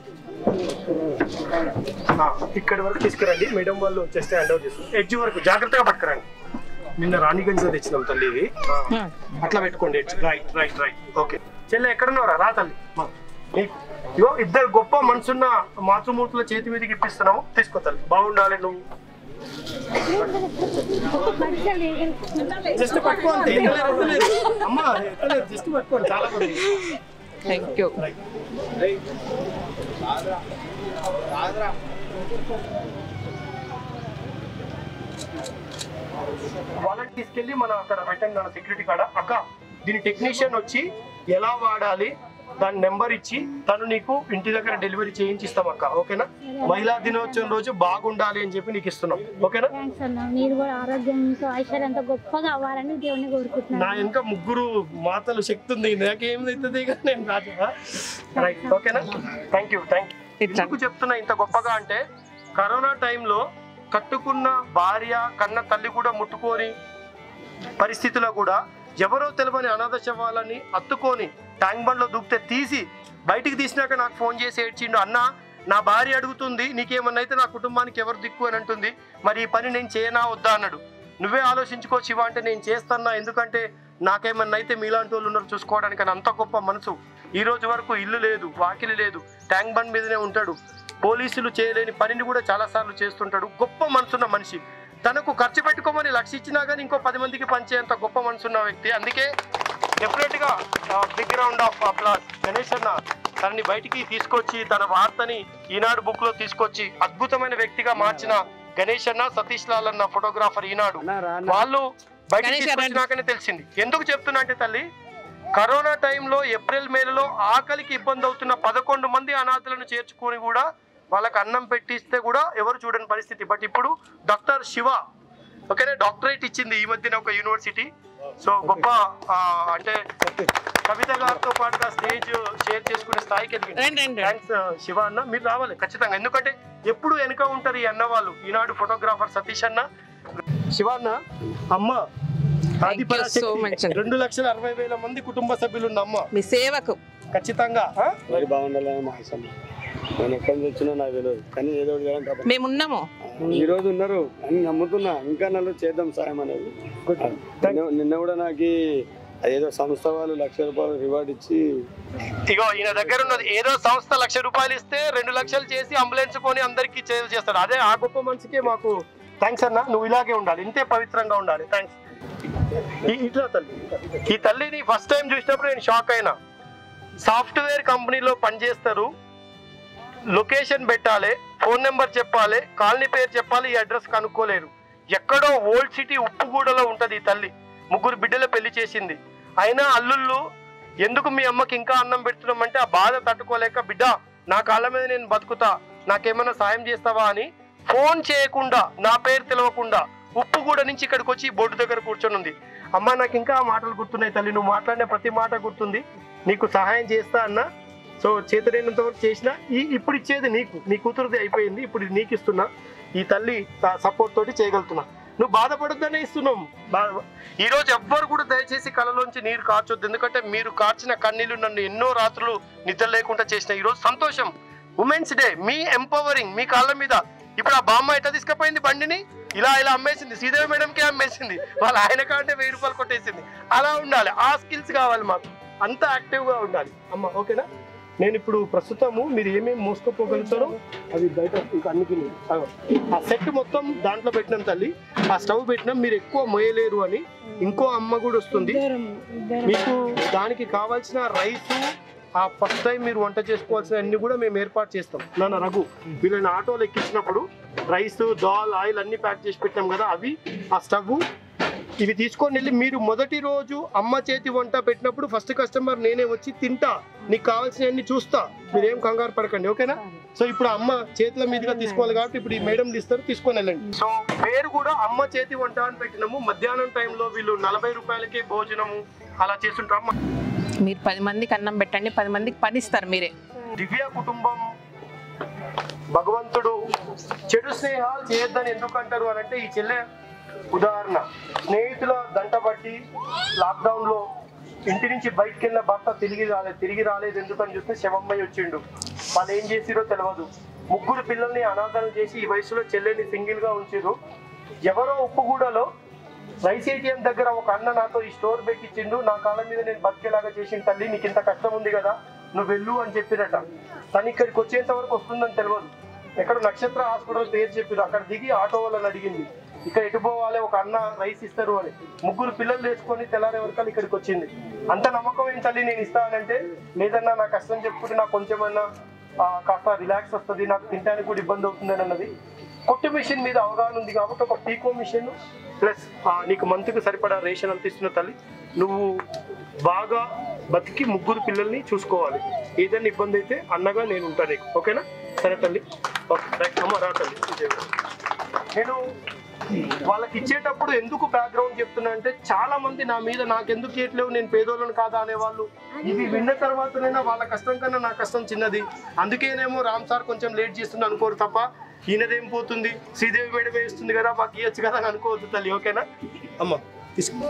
ఆ, ఇక్కడి వరకు తీసుకురండి మేడం వాళ్ళు వచ్చేస్తే హ్యాండ్ ఓవర్ చేస్తారు ఎడ్జ్ వరకు జాగ్రత్తగా పట్టుకురండి నిన్న రాణిగంజ్ తెచ్చినాం తల్లి ఇది ఆ, అట్లా పెట్టుకోండి edge right right right okay చెల్లె ఎక్కడున్నారా రా తల్లి మా. నీకు ఇగో ఇద్దరు గొప్ప మనసున్న మాతృమూర్తుల చేతి మీదకి ఇప్పిస్తున్నావు తీసుకో తల్లి బాగుండాలి నువ్వు జస్ట్ పట్టుకోండి ఎత్తలేరు, ఎత్తలేరు. అమ్మా ఎత్తలేరు జస్ట్ పట్టుకోండి చాలా మంది థ్యాంక్ యూ వాళ్ళని తీసుకెళ్లి మనం అక్కడ పెట్టండి మన సెక్యూరిటీ కాడ అక్క దీని టెక్నీషియన్ వచ్చి ఎలా వాడాలి దాని నెంబర్ ఇచ్చి తను నీకు ఇంటి దగ్గర డెలివరీ చేయించి ఇస్తాం అక్క ఓకేనా మహిళా దినోత్సవం రోజు బాగుండాలి అని చెప్పి నీకు ఇస్తున్నాం ఓకేనా థ్యాంక్స్ అన్న మీరు కూడా ఆరోగ్యంతో ఐశ్వర్యంతో గొప్పగా అవ్వాలని దేవుని నా కోరుకుంటున్నాను వెనక ముగ్గురు మాతలు శక్తి ఉంది నాకేమైతుంది ఇక నేను రాజా రైట్ ఓకేనా థ్యాంక్ యూ థ్యాంక్ యూ ఎందుకు చెప్తున్నా ఇంత గొప్పగా అంటే కరోనా టైంలో కట్టుకున్న భార్య కన్న తల్లి కూడా ముట్టుకొని పరిస్థితిలో కూడా ఎవరో తెలియని అనాథ శవాలని అత్తుకొని ట్యాంక్ బండ్లో దూకితే తీసి బయటికి తీసినాక నాకు ఫోన్ చేసి ఏడ్చిండు అన్న నా భార్య అడుగుతుంది నీకేమన్నా అయితే నా కుటుంబానికి ఎవరు దిక్కు అని అంటుంది మరి ఈ పని నేను చేయనా వద్దా అన్నాడు నువ్వే ఆలోచించుకో శివ అంటే నేను చేస్తానా ఎందుకంటే నాకేమన్నా అయితే మీలాంటి వాళ్ళు ఉన్నారు చూసుకోవడానికి అని అంత గొప్ప మనసు ఈ రోజు వరకు ఇల్లు లేదు వాకిలి లేదు ట్యాంక్ బండ్ మీదనే ఉంటాడు పోలీసులు చేయలేని పనిని కూడా చాలా సార్లు చేస్తుంటాడు గొప్ప మనసున్న మనిషి తనకు ఖర్చు పెట్టుకోమని లక్ష ఇచ్చినా కానీ ఇంకో పది మందికి పంచేంత గొప్ప మనసున్న వ్యక్తి అందుకే డెఫినెట్ గా big round of applause Ganesh అన్న తనని బయటికి తీసుకొచ్చి తన వార్తని ఈనాడు బుక్ లో తీసుకొచ్చి అద్భుతమైన వ్యక్తిగా మార్చిన గణేష్ అన్న సతీష్ లాల్ అన్న ఫోటోగ్రాఫర్ ఈనాడు వాళ్ళు బయటికి గణేష్ గారు రండి. తీసుకొచ్చినాకనే తెలిసింది ఎందుకు చెప్తున్నా అంటే తల్లి కరోనా టైంలో ఏప్రిల్ మేలలో ఆకలికి ఇబ్బంది అవుతున్న పదకొండు మంది అనాథలను చేర్చుకొని కూడా వాళ్ళకి అన్నం పెట్టిస్తే కూడా ఎవరు చూడని పరిస్థితి బట్ ఇప్పుడు డాక్టర్ శివ ఓకేనే డాక్టరేట్ ఇచ్చింది ఈ మధ్యన ఒక యూనివర్సిటీ సో గొప్ప ఆ, అంటే కవిత గారితో పాటుగా స్టేజ్ షేర్ చేసుకునే స్థాయికి రండి, రండి, రండి. థ్యాంక్స్ శివ అన్న మీరు రావాలి ఖచ్చితంగా ఎందుకంటే ఎప్పుడు వెనుక ఉంటారు ఈ అన్న వాళ్ళు ఈనాడు ఫోటోగ్రాఫర్ సతీష్ అన్న శివ అన్న అమ్మ ఆది Thank you so Parashakti. much అండి. రెండు లక్షల అరవై వేల మంది కుటుంబ సభ్యులు ఉన్న అమ్మ మీ సేవకు ఖచ్చితంగా ఆ? మరి బాగుండాలని మా ఆశ అన్న. నేను ఎక్కడి నుంచి వచ్చినా నాకు తెలియదు కానీ ఏదో ఒకటి చేయాలని తప్ప మేమున్నాము ఈ రోజు ఉన్నారు అని నమ్ముతున్నా ఇంకా నన్ను చేద్దాం సాయం అనేది నిన్న- నిన్న కూడా నాకు ఏదో సంస్థ వాళ్ళు లక్ష రూపాయలు రివార్డ్ ఇచ్చి ఇగో ఈయన దగ్గర ఉన్నది ఏదో సంస్థ లక్ష రూపాయలు ఇస్తే రెండు లక్షలు చేసి అంబులెన్స్ కొని అందరికి సేవ చేస్తాడు అదే ఆ గొప్ప మనిషికే మాకు థ్యాంక్స్ అన్న నువ్వు ఇలాగే ఉండాలి ఇంతే పవిత్రంగా ఉండాలి థ్యాంక్స్ ఇట్లా తల్లి ఈ తల్లిని ఫస్ట్ టైం చూసినప్పుడు నేను షాక్ అయినా సాఫ్ట్వేర్ కంపెనీలో పనిచేస్తారు లొకేషన్ పెట్టాలి ఫోన్ నెంబర్ చెప్పాలి కాలనీ పేరు చెప్పాలి ఈ అడ్రస్ కనుక్కోలేరు ఎక్కడో ఓల్డ్ సిటీ ఉప్పుగూడలో ఉంటది ఈ తల్లి ముగ్గురు బిడ్డల పెళ్లి చేసింది అయినా అల్లుళ్ళు ఎందుకు మీ అమ్మకి ఇంకా అన్నం పెడుతున్నామంటే ఆ బాధ తట్టుకోలేక బిడ్డ నా కాళ్ళ మీద నేను బతుకుతా నాకేమైనా సాయం చేస్తావా అని ఫోన్ చేయకుండా నా పేరు తెలియకుండా ఉప్పుగూడ నుంచి ఇక్కడికి వచ్చి ఈ బోర్డు దగ్గర కూర్చొని ఉంది అమ్మ నాకు ఇంకా ఆ మాటలు గుర్తున్నాయి తల్లి నువ్వు మాట్లాడిన ప్రతి మాట గుర్తుంది నీకు సహాయం చేస్తా అన్నా సో చేతనైనంత వరకు చేసిన ఈ ఇప్పుడు ఇచ్చేది నీకు నీ కూతురుది అయిపోయింది ఇప్పుడు ఇది నీకు ఇస్తున్నా ఈ తల్లి సపోర్ట్ తోటి చేయగలుగుతున్నా నువ్వు బాధపడొద్దనే ఇస్తున్నాం బా- ఈ రోజు ఎవ్వరు కూడా దయచేసి కళ్ళలోంచి నీరు కార్చొద్దు ఎందుకంటే మీరు కార్చిన కన్నీళ్లు నన్ను ఎన్నో రాత్రులు నిద్ర లేకుండా చేసిన ఈ రోజు సంతోషం ఉమెన్స్ డే మీ ఎంపవరింగ్ మీ కాళ్ళ మీద ఇప్పుడు ఆ బామ్మ ఎట్లా తీసుకుపోయింది బండిని ఇలా ఇలా అమ్మేసింది శ్రీదేవి మేడంకి అమ్మేసింది వాళ్ళ ఆయన కంటే వెయ్యి రూపాయలు కొట్టేసింది అలా ఉండాలి ఆ స్కిల్స్ కావాలి మాకు అంత యాక్టివ్ గా ఉండాలి అమ్మ ఓకేనా నేను ఇప్పుడు ప్రస్తుతము మీరు ఏమేమి మోసుకుపోగలుగుతారో అవి బయట ఇంకా అన్నికి ఆ సెట్ మొత్తం దాంట్లో పెట్టినాం తల్లి ఆ స్టవ్ పెట్టినాం మీరు ఎక్కువ మోయలేరు అని ఇంకో అమ్మ కూడా వస్తుంది మీకు దానికి కావాల్సిన రైస్ ఆ ఫస్ట్ టైం మీరు వంట చేసుకోవాల్సిన అన్ని కూడా మేము ఏర్పాటు చేస్తాం నాన్న రఘు వీళ్ళని ఆటోలో ఎక్కించినప్పుడు రైస్ దాల్ ఆయిల్ అన్ని ప్యాక్ చేసి పెట్టాం కదా అవి ఆ స్టవ్ ఇవి తీసుకొని వెళ్ళి మీరు మొదటి రోజు అమ్మ చేతి వంట పెట్టినప్పుడు ఫస్ట్ కస్టమర్ నేనే వచ్చి తింటా నీకు కావాల్సినవన్నీ చూస్తా మీరేం కంగారు పడకండి ఓకేనా సో ఇప్పుడు అమ్మ చేతుల మీదుగా తీసుకోవాలి కాబట్టి ఇప్పుడు ఈ మేడం ఇస్తారు తీసుకొని వెళ్ళండి సో పేరు కూడా అమ్మ చేతి వంట అని పెట్టినాము మధ్యాహ్నం టైంలో వీళ్ళు నలభై రూపాయలకి భోజనము అలా చేస్తుంటారు అమ్మ మీరు పది మందికి అన్నం పెట్టండి పది మందికి పని ఇస్తారు మీరే దివ్య కుటుంబం భగవంతుడు చెడు స్నేహాలు చేయొద్దని ఎందుకు అంటారు అని అంటే ఈ చెల్లె ఉదాహరణ స్నేహితుల దంట బట్టి లాక్డౌన్ లో ఇంటి నుంచి బయటకు వెళ్ళిన భర్త తిరిగి రాలేదు తిరిగి రాలేదు ఎందుకని చూస్తే శవమ్మయ్య వచ్చిండు వాళ్ళు ఏం చేసిరో తెలియదు ముగ్గురు పిల్లల్ని అనాథాలు చేసి ఈ వయసులో చెల్లెని సింగిల్ గా ఉంచిరు ఎవరో ఉప్పుగూడలో రైస్ ఏటీఎం దగ్గర ఒక అన్న నాతో ఈ స్టోర్ పెట్టించిండు నా కాళ్ళ మీద నేను బతికేలాగా చేసిన తల్లి నీకు ఇంత కష్టం ఉంది కదా నువ్వు వెళ్ళు అని చెప్పినట్ట తను ఇక్కడికి వచ్చేంత వరకు వస్తుందని తెలియదు ఎక్కడ నక్షత్ర హాస్పిటల్ పేరు చెప్పారు అక్కడ దిగి ఆటో వాళ్ళని అడిగింది ఇక్కడ ఎటు పోవాలి ఒక అన్న రైస్ ఇస్తారు అని ముగ్గురు పిల్లలు వేసుకొని తెల్లారే వరకు ఇక్కడికి వచ్చింది అంత నమ్మకం ఏం తల్లి నేను ఇస్తానంటే లేదన్నా నా కష్టం చెప్పుకుంటే నాకు కొంచెమన్నా ఆ, కాస్త రిలాక్స్ వస్తుంది నాకు తినడానికి కూడా ఇబ్బంది అవుతుంది అన్నది కొట్టు మిషన్ మీద అవగాహన ఉంది కాబట్టి ఒక పీకో మిషన్ ప్లస్ నీకు మంత్కి సరిపడా రేషన్ అంత ఇస్తున్న తల్లి నువ్వు బాగా బతికి ముగ్గురు పిల్లల్ని చూసుకోవాలి ఏదైనా ఇబ్బంది అయితే అన్నగా నేను ఉంటాను నీకు ఓకేనా సరే తల్లి ఓకే రైట్ అమ్మ రా తల్లి విజయవాడ. నేను వాళ్ళకి ఇచ్చేటప్పుడు ఎందుకు బ్యాక్గ్రౌండ్ చెప్తున్నా అంటే చాలా మంది నా మీద నాకెందుకు ఇయట్లేవు నేను పేదోళ్ళని కాదా అనేవాళ్ళు ఇది విన్న తర్వాతనైనా వాళ్ళ కష్టం కన్నా నా కష్టం చిన్నది అందుకేనేమో రామ్ సార్ కొంచెం లేట్ చేస్తుంది అనుకోరు తప్ప ఈయనదేం పోతుంది శ్రీదేవి మేడం వేస్తుంది కదా మాకు ఇవ్వచ్చు కదా అని అనుకోవద్దు తల్లి ఓకేనా అమ్మ తీసుకో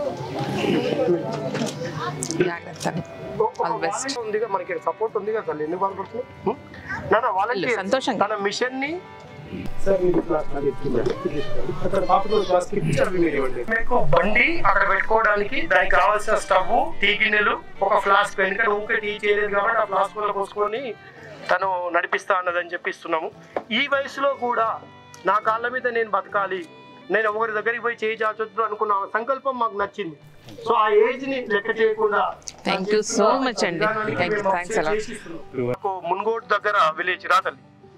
జాగ్రత్త ఒక All best. volunteer ఉంది కదా, మనకి సపోర్ట్ ఉంది కదా తల్లి ఎందుకు బాధపడుతున్నావు హ్మ్? నాన్న వాలంటీర్ సంతోషంగా. తన మిషన్ ని సార్ మీరు క్లాస్ నాకు చెప్తున్నారు. అక్కడ పాపతో క్లాస్ కి పిక్చర్ అవి మీరు ఇవ్వండి. మీకు బండి అక్కడ పెట్టుకోవడానికి దానికి కావాల్సిన స్టవ్ టీ గిన్నెలు ఒక ఫ్లాస్క్ ఎందుకంటే ఊకే టీ చేయలేదు కాబట్టి ఆ ఫ్లాస్క్ లో పోసుకొని తను నడిపిస్తా అన్నదని చెప్పి ఇస్తున్నాము ఈ వయసులో కూడా నా కాళ్ళ మీద నేను బతకాలి నేను ఒకరి దగ్గరికి పోయి చేయి చాచొద్దు అనుకున్న ఆ సంకల్పం మాకు నచ్చింది సో ఆ ఏజ్ ని లెక్క చేయకుండా Thank you so much అండి. Thank you. Thanks a lot. నాకు మున్గోడ్ దగ్గర విలేజ్ రాతల్లి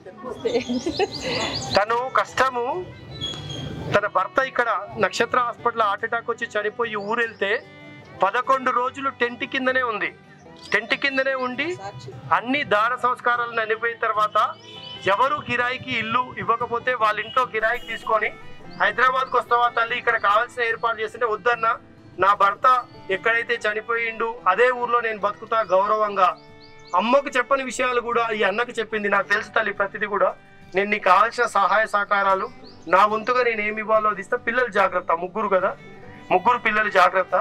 తను కష్టము తన భర్త ఇక్కడ నక్షత్ర హాస్పిటల్ హార్ట్ అటాక్ వచ్చి చనిపోయి ఊరెళ్తే పదకొండు రోజులు టెంట్ కిందనే ఉంది టెంట్ కిందనే ఉండి అన్ని దాన సంస్కారాలను అనిపోయిన తర్వాత ఎవరు కిరాయికి ఇల్లు ఇవ్వకపోతే వాళ్ళ ఇంట్లో కిరాయికి తీసుకొని హైదరాబాద్కి వస్తావా తల్లి ఇక్కడ కావాల్సిన ఏర్పాటు చేస్తుంటే వద్దన్నా నా భర్త ఎక్కడైతే చనిపోయిండు అదే ఊర్లో నేను బతుకుతా గౌరవంగా అమ్మకు చెప్పని విషయాలు కూడా ఈ అన్నకి చెప్పింది నాకు తెలుసు తల్లి ప్రతిదీ కూడా నేను నీకు కావాల్సిన సహాయ సహకారాలు నా వంతుగా నేను ఏమి ఇవ్వాలో అది ఇస్తా పిల్లలు జాగ్రత్త ముగ్గురు కదా ముగ్గురు పిల్లలు జాగ్రత్త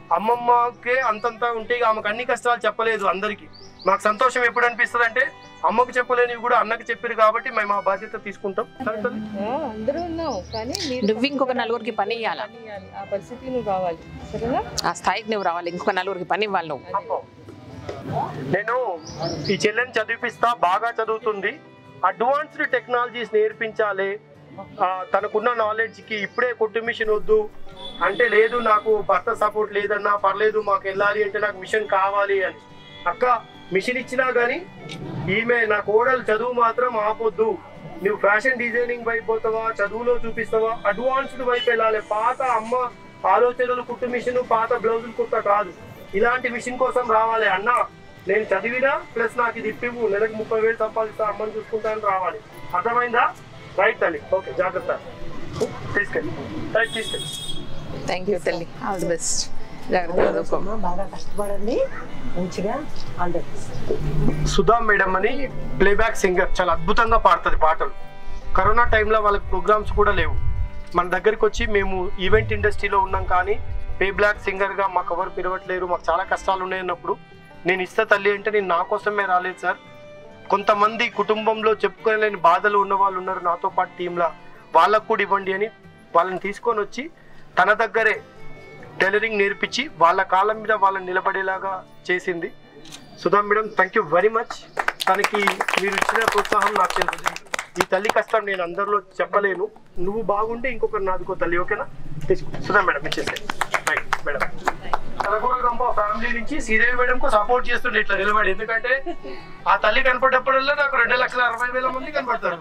అమ్మమ్మకే అంతంత ఉంటే ఇక ఆమెకు అన్ని కష్టాలు చెప్పలేదు అందరికీ మాకు సంతోషం ఎప్పుడు అనిపిస్తుంది అంటే అమ్మకు చెప్పలేనివి కూడా అన్నకి చెప్పారు కాబట్టి మేము ఆ బాధ్యత తీసుకుంటాం సరే తల్లి? అందరూ ఉన్నావు కానీ మీరు నువ్వు ఇంకొక నలుగురికి పని ఇవ్వాలా పని చేయాలి. ఆ పరిస్థితి నువ్వు రావాలి సరేనా ఆ స్థాయికి నువ్వు రావాలి ఇంకొక నలుగురికి పని ఇవ్వాలి నువ్వు అమ్మో. నేను ఈ చెల్లెని చదివిపిస్తా బాగా చదువుతుంది అడ్వాన్స్డ్ టెక్నాలజీస్ నేర్పించాలి ఆ, తనకున్న నాలెడ్జ్ కి ఇప్పుడే కొట్టు మిషన్ వద్దు అంటే లేదు నాకు భర్త సపోర్ట్ లేదన్నా పర్లేదు మాకు వెళ్ళాలి అంటే నాకు మిషన్ కావాలి అని అక్క మిషన్ ఇచ్చినా గానీ ఈమె నా కోడలు చదువు మాత్రం ఆపొద్దు నువ్వు ఫ్యాషన్ డిజైనింగ్ వైపు పోతావా చదువులో చూపిస్తావా అడ్వాన్స్డ్ వైపు వెళ్ళాలి పాత అమ్మ ఆలోచనలు కుట్టు మిషన్ పాత బ్లౌజులు కుట్ట కాదు ఇలాంటి మిషన్ కోసం రావాలి అన్న నేను చదివినా ప్లస్ నాకు ఇది ఇప్పివు నెలకు ముప్పై వేలు సంపాదిస్తా అమ్మని చూసుకుంటాను రావాలి అర్థమైందా రైట్ తల్లి ఓకే జాగ్రత్త తీసుకెళ్ళి రైట్ తీసుకెళ్ళి థ్యాంక్ యూ తల్లి ఆల్ ది బెస్ట్ జాగ్రత్తగా చదువుకో బాగా కష్టపడండి మంచిగా అందరికి సుధా మేడం అని ప్లేబ్యాక్ సింగర్ చాలా అద్భుతంగా పాడుతుంది పాటలు కరోనా టైంలో వాళ్ళకి ప్రోగ్రామ్స్ కూడా లేవు మన దగ్గరికి వచ్చి మేము ఈవెంట్ ఇండస్ట్రీలో ఉన్నాం కానీ ప్లే బ్లాక్ సింగర్గా మాకు ఎవరు పిలవట్లేరు మాకు చాలా కష్టాలు ఉన్నాయన్నప్పుడు నేను ఇస్తా తల్లి అంటే నేను నా కోసమే రాలేదు సార్ కొంతమంది కుటుంబంలో చెప్పుకోలేని బాధలు ఉన్న వాళ్ళు ఉన్నారు నాతో పాటు టీంలో వాళ్ళకు కూడా ఇవ్వండి అని వాళ్ళని తీసుకొని వచ్చి తన దగ్గరే టైలరింగ్ నేర్పించి వాళ్ళ కాళ్ళ మీద వాళ్ళని నిలబడేలాగా చేసింది Sudha madam thank you very much తనకి మీరు ఇచ్చిన ప్రోత్సాహం నాకు తెలుసు ఈ తల్లి కష్టం నేను అందరిలో చెప్పలేను నువ్వు బాగుంటే ఇంకొకరు నాదుకో తల్లి ఓకేనా తీసుకో సుధా మేడం ఇచ్చేసే రైట్ మేడం కలకూర గంప ఫ్యామిలీ నుంచి శ్రీదేవి మేడం కు సపోర్ట్ చేస్తుండే ఇట్లా నిలబడి ఎందుకంటే ఆ తల్లి కనపడేటప్పుడల్లా నాకు రెండు లక్షల అరవై వేల మంది కనపడతారు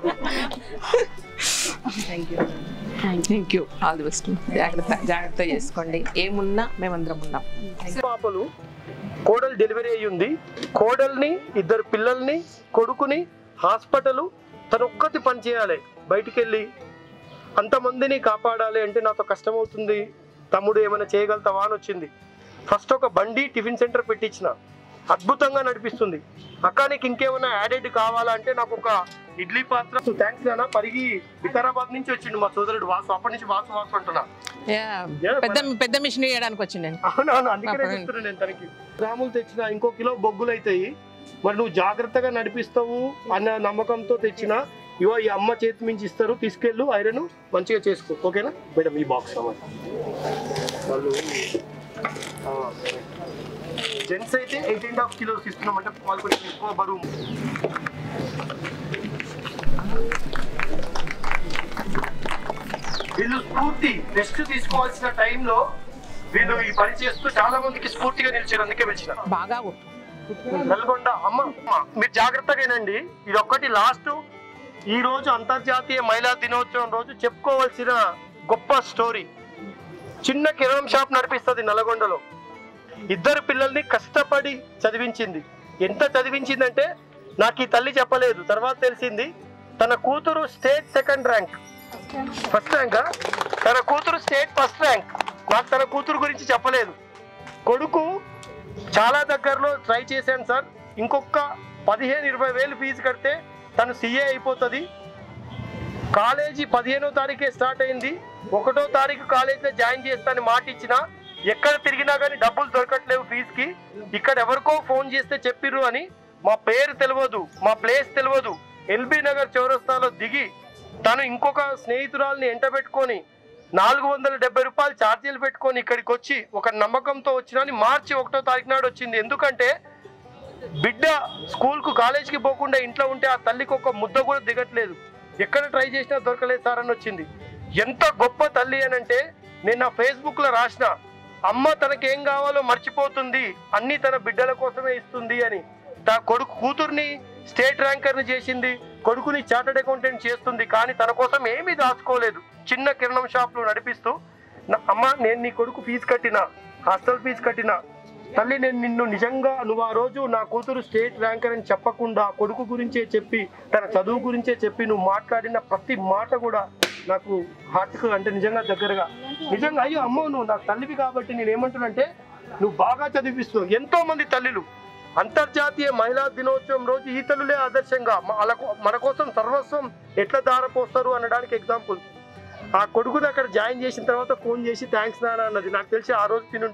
thank you all the best జాగ్రత్త జాగ్రత్త చేసుకోండి ఏమున్నా మేమందరం ఉన్నాం పాపలు కోడలు డెలివరీ అయ్యి ఉంది కోడల్ని ఇద్దరు పిల్లల్ని కొడుకుని హాస్పిటల్ తను ఒక్కటి పని చేయాలి బయటికి వెళ్ళి అంతమందిని కాపాడాలి అంటే నాతో కష్టమవుతుంది తమ్ముడు ఏమైనా చేయగలుగుతావా అని వచ్చింది ఫస్ట్ ఒక బండి టిఫిన్ సెంటర్ పెట్టించిన అద్భుతంగా నడిపిస్తుంది అక్క నీకు ఇంకేమైనా యాడెడ్ కావాలా అంటే నాకు ఒక ఇడ్లీ పాత్ర థ్యాంక్స్ నాన్న పరిగి వికారాబాద్ నుంచి వచ్చిండు మా సోదరుడు వాసు అప్పటి నుంచి వాసు వాసు అంటున్నా Yeah, పెద్ద పెద్ద మిషన్ వేయడానికి వచ్చిండండి అవునవును అందుకనే పాపం. చెప్తున్నాను నేను తనకి గ్రాములు తెచ్చిన ఇంకో కిలో బొగ్గులు అవుతాయి మరి నువ్వు జాగ్రత్తగా నడిపిస్తావు అన్న నమ్మకంతో తెచ్చిన ఇవో ఈ అమ్మ చేతి మించి ఇస్తారు తీసుకెళ్ళు ఐరన్ మంచిగా చేసుకో ఓకేనా మేడం ఈ బాక్స్ వాళ్ళు జెంట్స్ అయితే ఎయిట్ అండ్ హాఫ్ కిలోస్ ఇస్తున్నాం అంటే వాళ్ళు కొంచెం ఎక్కువ బరువు వీళ్ళు స్ఫూర్తి రెస్ట్ తీసుకోవాల్సిన టైంలో వీళ్ళు ఈ పని చేస్తూ చాలా మందికి స్ఫూర్తిగా నిలిచారు అందుకే పిలిచిన బాగా కొట్టు. నల్గొండ అమ్మ అమ్మ, మీరు జాగ్రత్తగా వినండి ఇది ఒక్కటి లాస్ట్ ఈ రోజు అంతర్జాతీయ మహిళా దినోత్సవం రోజు చెప్పుకోవాల్సిన గొప్ప స్టోరీ చిన్న కిరాణం షాప్ నడిపిస్తుంది నల్గొండలో ఇద్దరు పిల్లల్ని కష్టపడి చదివించింది ఎంత చదివించిందంటే నాకు ఈ తల్లి చెప్పలేదు తర్వాత తెలిసింది తన కూతురు state second rank first rank తన కూతురు స్టేట్ ఫస్ట్ ర్యాంక్ నాకు తన కూతురు గురించి చెప్పలేదు కొడుకు చాలా దగ్గరలో ట్రై చేశాను సార్ ఇంకొక పదిహేను ఇరవై వేలు ఫీజు కడితే తను సీఏ అయిపోతుంది కాలేజీ పదిహేనో తారీఖే స్టార్ట్ అయింది ఒకటో తారీఖు కాలేజీలో జాయిన్ చేస్తానని మాట ఇచ్చిన ఎక్కడ తిరిగినా కానీ డబ్బులు దొరకట్లేవు ఫీజుకి ఇక్కడ ఎవరికో ఫోన్ చేస్తే చెప్పిర్రు అని మా పేరు తెలియదు మా ప్లేస్ తెలియదు ఎల్బీ నగర్ చౌరస్తాలో దిగి తను ఇంకొక స్నేహితురాల్ని ఎంట పెట్టుకొని నాలుగు వందల డెబ్బై రూపాయలు ఛార్జీలు పెట్టుకొని ఇక్కడికి వచ్చి ఒక నమ్మకంతో వచ్చిన మార్చి ఒకటో తారీఖు నాడు వచ్చింది ఎందుకంటే బిడ్డ స్కూల్కు కాలేజీకి పోకుండా ఇంట్లో ఉంటే ఆ తల్లికి ఒక ముద్ద కూడా దిగట్లేదు ఎక్కడ ట్రై చేసినా దొరకలేదు సార్ అని వచ్చింది ఎంత గొప్ప తల్లి అని అంటే నేను నా ఫేస్బుక్లో రాసిన అమ్మ తనకేం కావాలో మర్చిపోతుంది అన్ని తన బిడ్డల కోసమే ఇస్తుంది అని తన కొడుకు కూతుర్ని స్టేట్ ర్యాంకర్ని చేసింది కొడుకుని చార్టెడ్ అకౌంటెంట్ చేస్తుంది కానీ తన కోసం ఏమీ దాచుకోలేదు చిన్న కిరణం షాప్లు నడిపిస్తూ "నా- అమ్మ నేను నీ కొడుకు ఫీజు కట్టిన హాస్టల్ ఫీజు కట్టిన తల్లి నేను నిన్ను నిజంగా నువ్వు ఆ రోజు నా కూతురు స్టేట్ ర్యాంకర్ అని చెప్పకుండా కొడుకు గురించే చెప్పి తన చదువు గురించే చెప్పి నువ్వు మాట్లాడిన ప్రతి మాట కూడా నాకు హార్ట్కు అంటే నిజంగా దగ్గరగా నిజంగా అయ్యో అమ్మో నువ్వు నాకు తల్లివి కాబట్టి నేను ఏమంటున్నానంటే నువ్వు బాగా చదివిస్తున్నావు ఎంతో మంది తల్లిలు అంతర్జాతీయ మహిళా దినోత్సవం రోజు ఈ తల్లులే ఆదర్శంగా మనకు మన కోసం సర్వస్వం ఎట్లా దారపోస్తారు అనడానికి ఎగ్జాంపుల్ ఆ కొడుకుని అక్కడ జాయిన్ చేసిన తర్వాత ఫోన్ చేసి థ్యాంక్స్ నాన్న అన్నది నాకు తెలిసి ఆ రోజు తినుంటది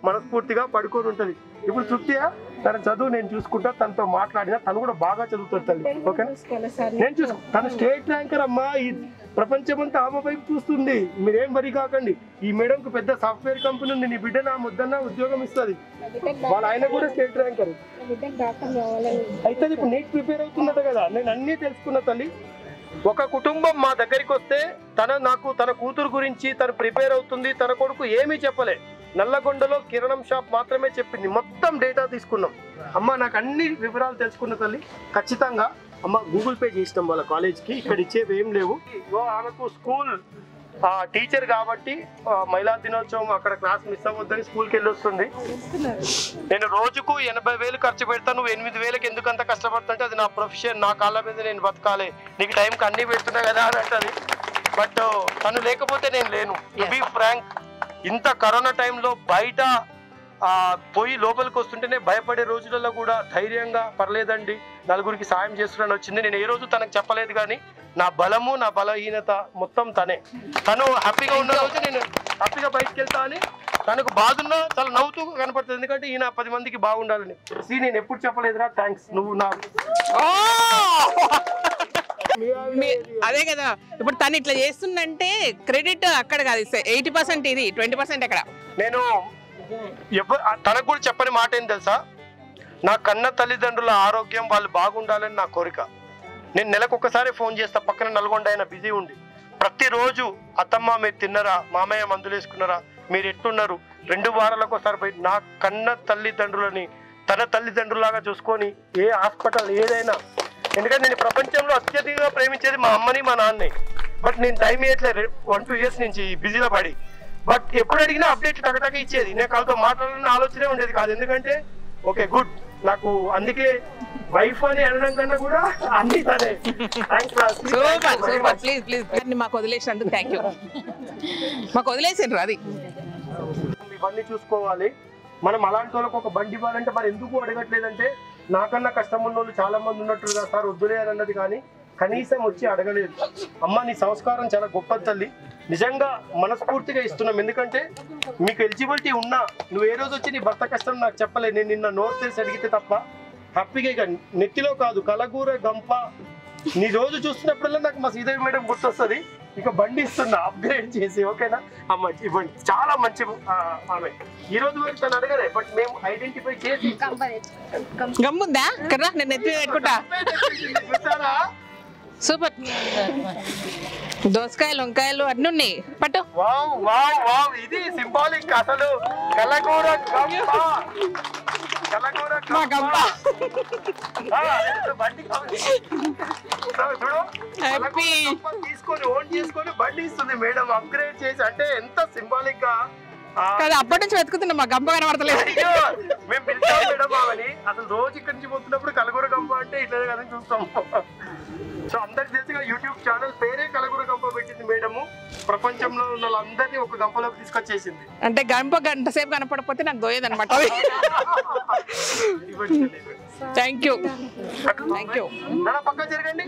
మనస్ఫూర్తిగా పడుకొని ఉంటది ఇప్పుడు తృప్తిగా తన చదువు నేను చూసుకుంటా తనతో మాట్లాడినా తను కూడా బాగా చదువుతుంది తల్లి ఓకేనా నేను చూసు తను స్టేట్ ర్యాంకర్ అమ్మా ఈ ప్రపంచమంతా ఆమె వైపు చూస్తుంది మీరేం వరి కాకండి ఈ మేడంకు పెద్ద సాఫ్ట్వేర్ కంపెనీ ఉంది నీ బిడ్డ నా ముద్దన్న ఉద్యోగం ఇస్తుంది వాళ్ళ ఆయన కూడా స్టేట్ ర్యాంకర్ డాక్టర్ కావాలని అయితే ఇప్పుడు నీట్ ప్రిపేర్ అవుతుందట కదా నేను అన్నీ తెలుసుకున్న తల్లి ఒక కుటుంబం మా దగ్గరికి వస్తే తన నాకు తన కూతురు గురించి తను ప్రిపేర్ అవుతుంది తన కొడుకు ఏమీ చెప్పలే నల్లగొండలో కిరణం షాప్ మాత్రమే చెప్పింది మొత్తం డేటా తీసుకున్నాం అమ్మ నాకు అన్ని వివరాలు తెలుసుకున్న తల్లి ఖచ్చితంగా అమ్మ గూగుల్ పే చేసినాం వాళ్ళ కాలేజ్కి ఇక్కడ ఇచ్చేవి ఏం లేవు ఇగో ఆమెకు స్కూల్ టీచర్ కాబట్టి ఆ, మహిళా దినోత్సవం అక్కడ క్లాస్ మిస్ అవ్వద్దని స్కూల్కి వెళ్ళి వస్తుంది నేను రోజుకు ఎనభై వేలు ఖర్చు పెడతా నువ్వు ఎనిమిది వేలకు ఎందుకు అంత కష్టపడుతుంటే అది నా ప్రొఫెషన్ నా కాళ్ళ మీద నేను బతకాలి నీకు టైంకి అన్ని పెడుతున్నా కదా అని అంటది బట్ తను లేకపోతే నేను లేను బి ఫ్రాంక్ ఇంత కరోనా టైంలో బయట ఆ, పోయి లోపలికి వస్తుంటేనే భయపడే రోజులలో కూడా ధైర్యంగా పర్లేదండి నలుగురికి సాయం చేస్తున్నాను వచ్చింది నేను ఏ రోజు తనకు చెప్పలేదు కానీ నా బలము నా బలహీనత మొత్తం తనే తను హ్యాపీగా ఉన్న రోజు నేను హ్యాపీగా బయటకు వెళ్తా అని తనకు బాధున్నా చాలా నవ్వుతూ కనపడుతుంది ఎందుకంటే ఈయన పది మందికి బాగుండాలని సీ నేను ఎప్పుడు చెప్పలేదురా థ్యాంక్స్ నువ్వు నా మీ- అదే కదా ఇప్పుడు తను ఇట్లా చేస్తుందంటే క్రెడిట్ అక్కడ కాదు ఎయిటీ పర్సెంట్ ఇది ట్వంటీ పర్సెంట్ ఎక్కడ నేను ఎవ తనకు కూడా చెప్పని మాట ఏం తెలుసా నా కన్న తల్లిదండ్రుల ఆరోగ్యం వాళ్ళు బాగుండాలని నా కోరిక నేను నెలకు ఒకసారి ఫోన్ చేస్తా పక్కన నల్గొండ అయినా బిజీ ఉండి ప్రతిరోజు అత్తమ్మ మీరు తిన్నరా మామయ్య మందులు వేసుకున్నారా మీరు ఎట్లున్నారు రెండు వారాలకు ఒకసారి పోయి నా కన్న తల్లిదండ్రులని తన తల్లిదండ్రులాగా చూసుకొని ఏ హాస్పిటల్ ఏదైనా ఎందుకంటే నేను ఈ ప్రపంచంలో అత్యధికంగా ప్రేమించేది మా అమ్మని మా నాన్నని బట్ నేను టైం ఇవ్వట్లేదు వన్ టూ ఇయర్స్ నుంచి బిజీలో పడి బట్ ఎప్పుడు అడిగినా అప్డేట్ టకటక ఇచ్చేది నేను వాళ్ళతో మాట్లాడాలన్న ఆలోచనే ఉండేది కాదు ఎందుకంటే ఓకే గుడ్ నాకు అందుకే వైఫ్ అని అనడం కన్నా కూడా అన్ని తనే Thanks, Raj. Super super please please మాకు వదిలేసినందుకు థ్యాంక్ యూ మాకు వదిలేసిండ్రు అది ఇవన్నీ చూసుకోవాలి మనం అలాంటి వాళ్ళకి ఒక బండి ఇవ్వాలంటే మరి ఎందుకు అడగట్లేదంటే నాకన్నా కష్టం ఉన్న వాళ్ళు చాలా మంది ఉన్నట్టుగా సార్ వద్దులే అని అన్నది కానీ కనీసం వచ్చి అడగలేదు అమ్మ నీ సంస్కారం చాలా గొప్ప తల్లి నిజంగా మనస్ఫూర్తిగా ఇస్తున్నాం ఎందుకంటే మీకు ఎలిజిబిలిటీ ఉన్నా నువ్వు ఏ రోజు వచ్చి నీ భర్త కష్టం నాకు చెప్పలే నేను నిన్న నోట్ తెలిసి అడిగితే తప్ప హ్యాపీగా ఇక నెత్తిలో కాదు కలగూర గంప నీ రోజు చూస్తున్నప్పుడల్లా నాకు మా శ్రీదేవి మేడం గుర్తొస్తుంది ఇక బండి ఇస్తున్నా అప్గ్రేడ్ చేసి ఓకేనా అమ్మ ఇవ్వండి చాలా మంచి ఆ, ఆమె ఈ రోజు వరకు తను అడగలే బట్ మేము ఐడెంటిఫై చేసి గమ్ముందా కదా నేను ఎత్తి పెట్టుకుంటా చూసారా సూపర్ దోసకాయలు వంకాయలు అన్ని ఉన్నాయి పట్టు వావ్ వావ్ వావ్ ఇది సింబాలిక్ అసలు కలగూర గంప కలగూర మా గంప. ఆ, అదే బండి కావాలి. సో చూడు Happy. కలగూర గంప తీసుకొని ఓన్ చేసుకొని బండి ఇస్తుంది మేడం అప్గ్రేడ్ చేసి అంటే ఎంత సింబాలిక్ గా ఆ, కాదు అప్పటి నుంచి వెతుకుతున్నా మా గంప కనబడతలేదు అయ్యో, మేము పిలిచాం మేడం ఆమెని అసలు రోజు ఇక్కడి నుంచి పోతున్నప్పుడు కలగూర గంప అంటే ఇట్లా కదా చూస్తాం సో అందరికి తెలిసిన యూట్యూబ్ ఛానల్ పేరే కలగూర గంప పెట్టింది మేడము ప్రపంచంలో ఉన్న వాళ్ళందరినీ ఒక గంపలోకి తీసుకొచ్చేసింది అంటే గంప గంట సేపు కనపడకపోతే నాకు దోయేదన్నమాట ఇవ్వండి, ఇవ్వండి. థ్యాంక్ యూ థ్యాంక్ యూ నాన్న పక్క జరగండి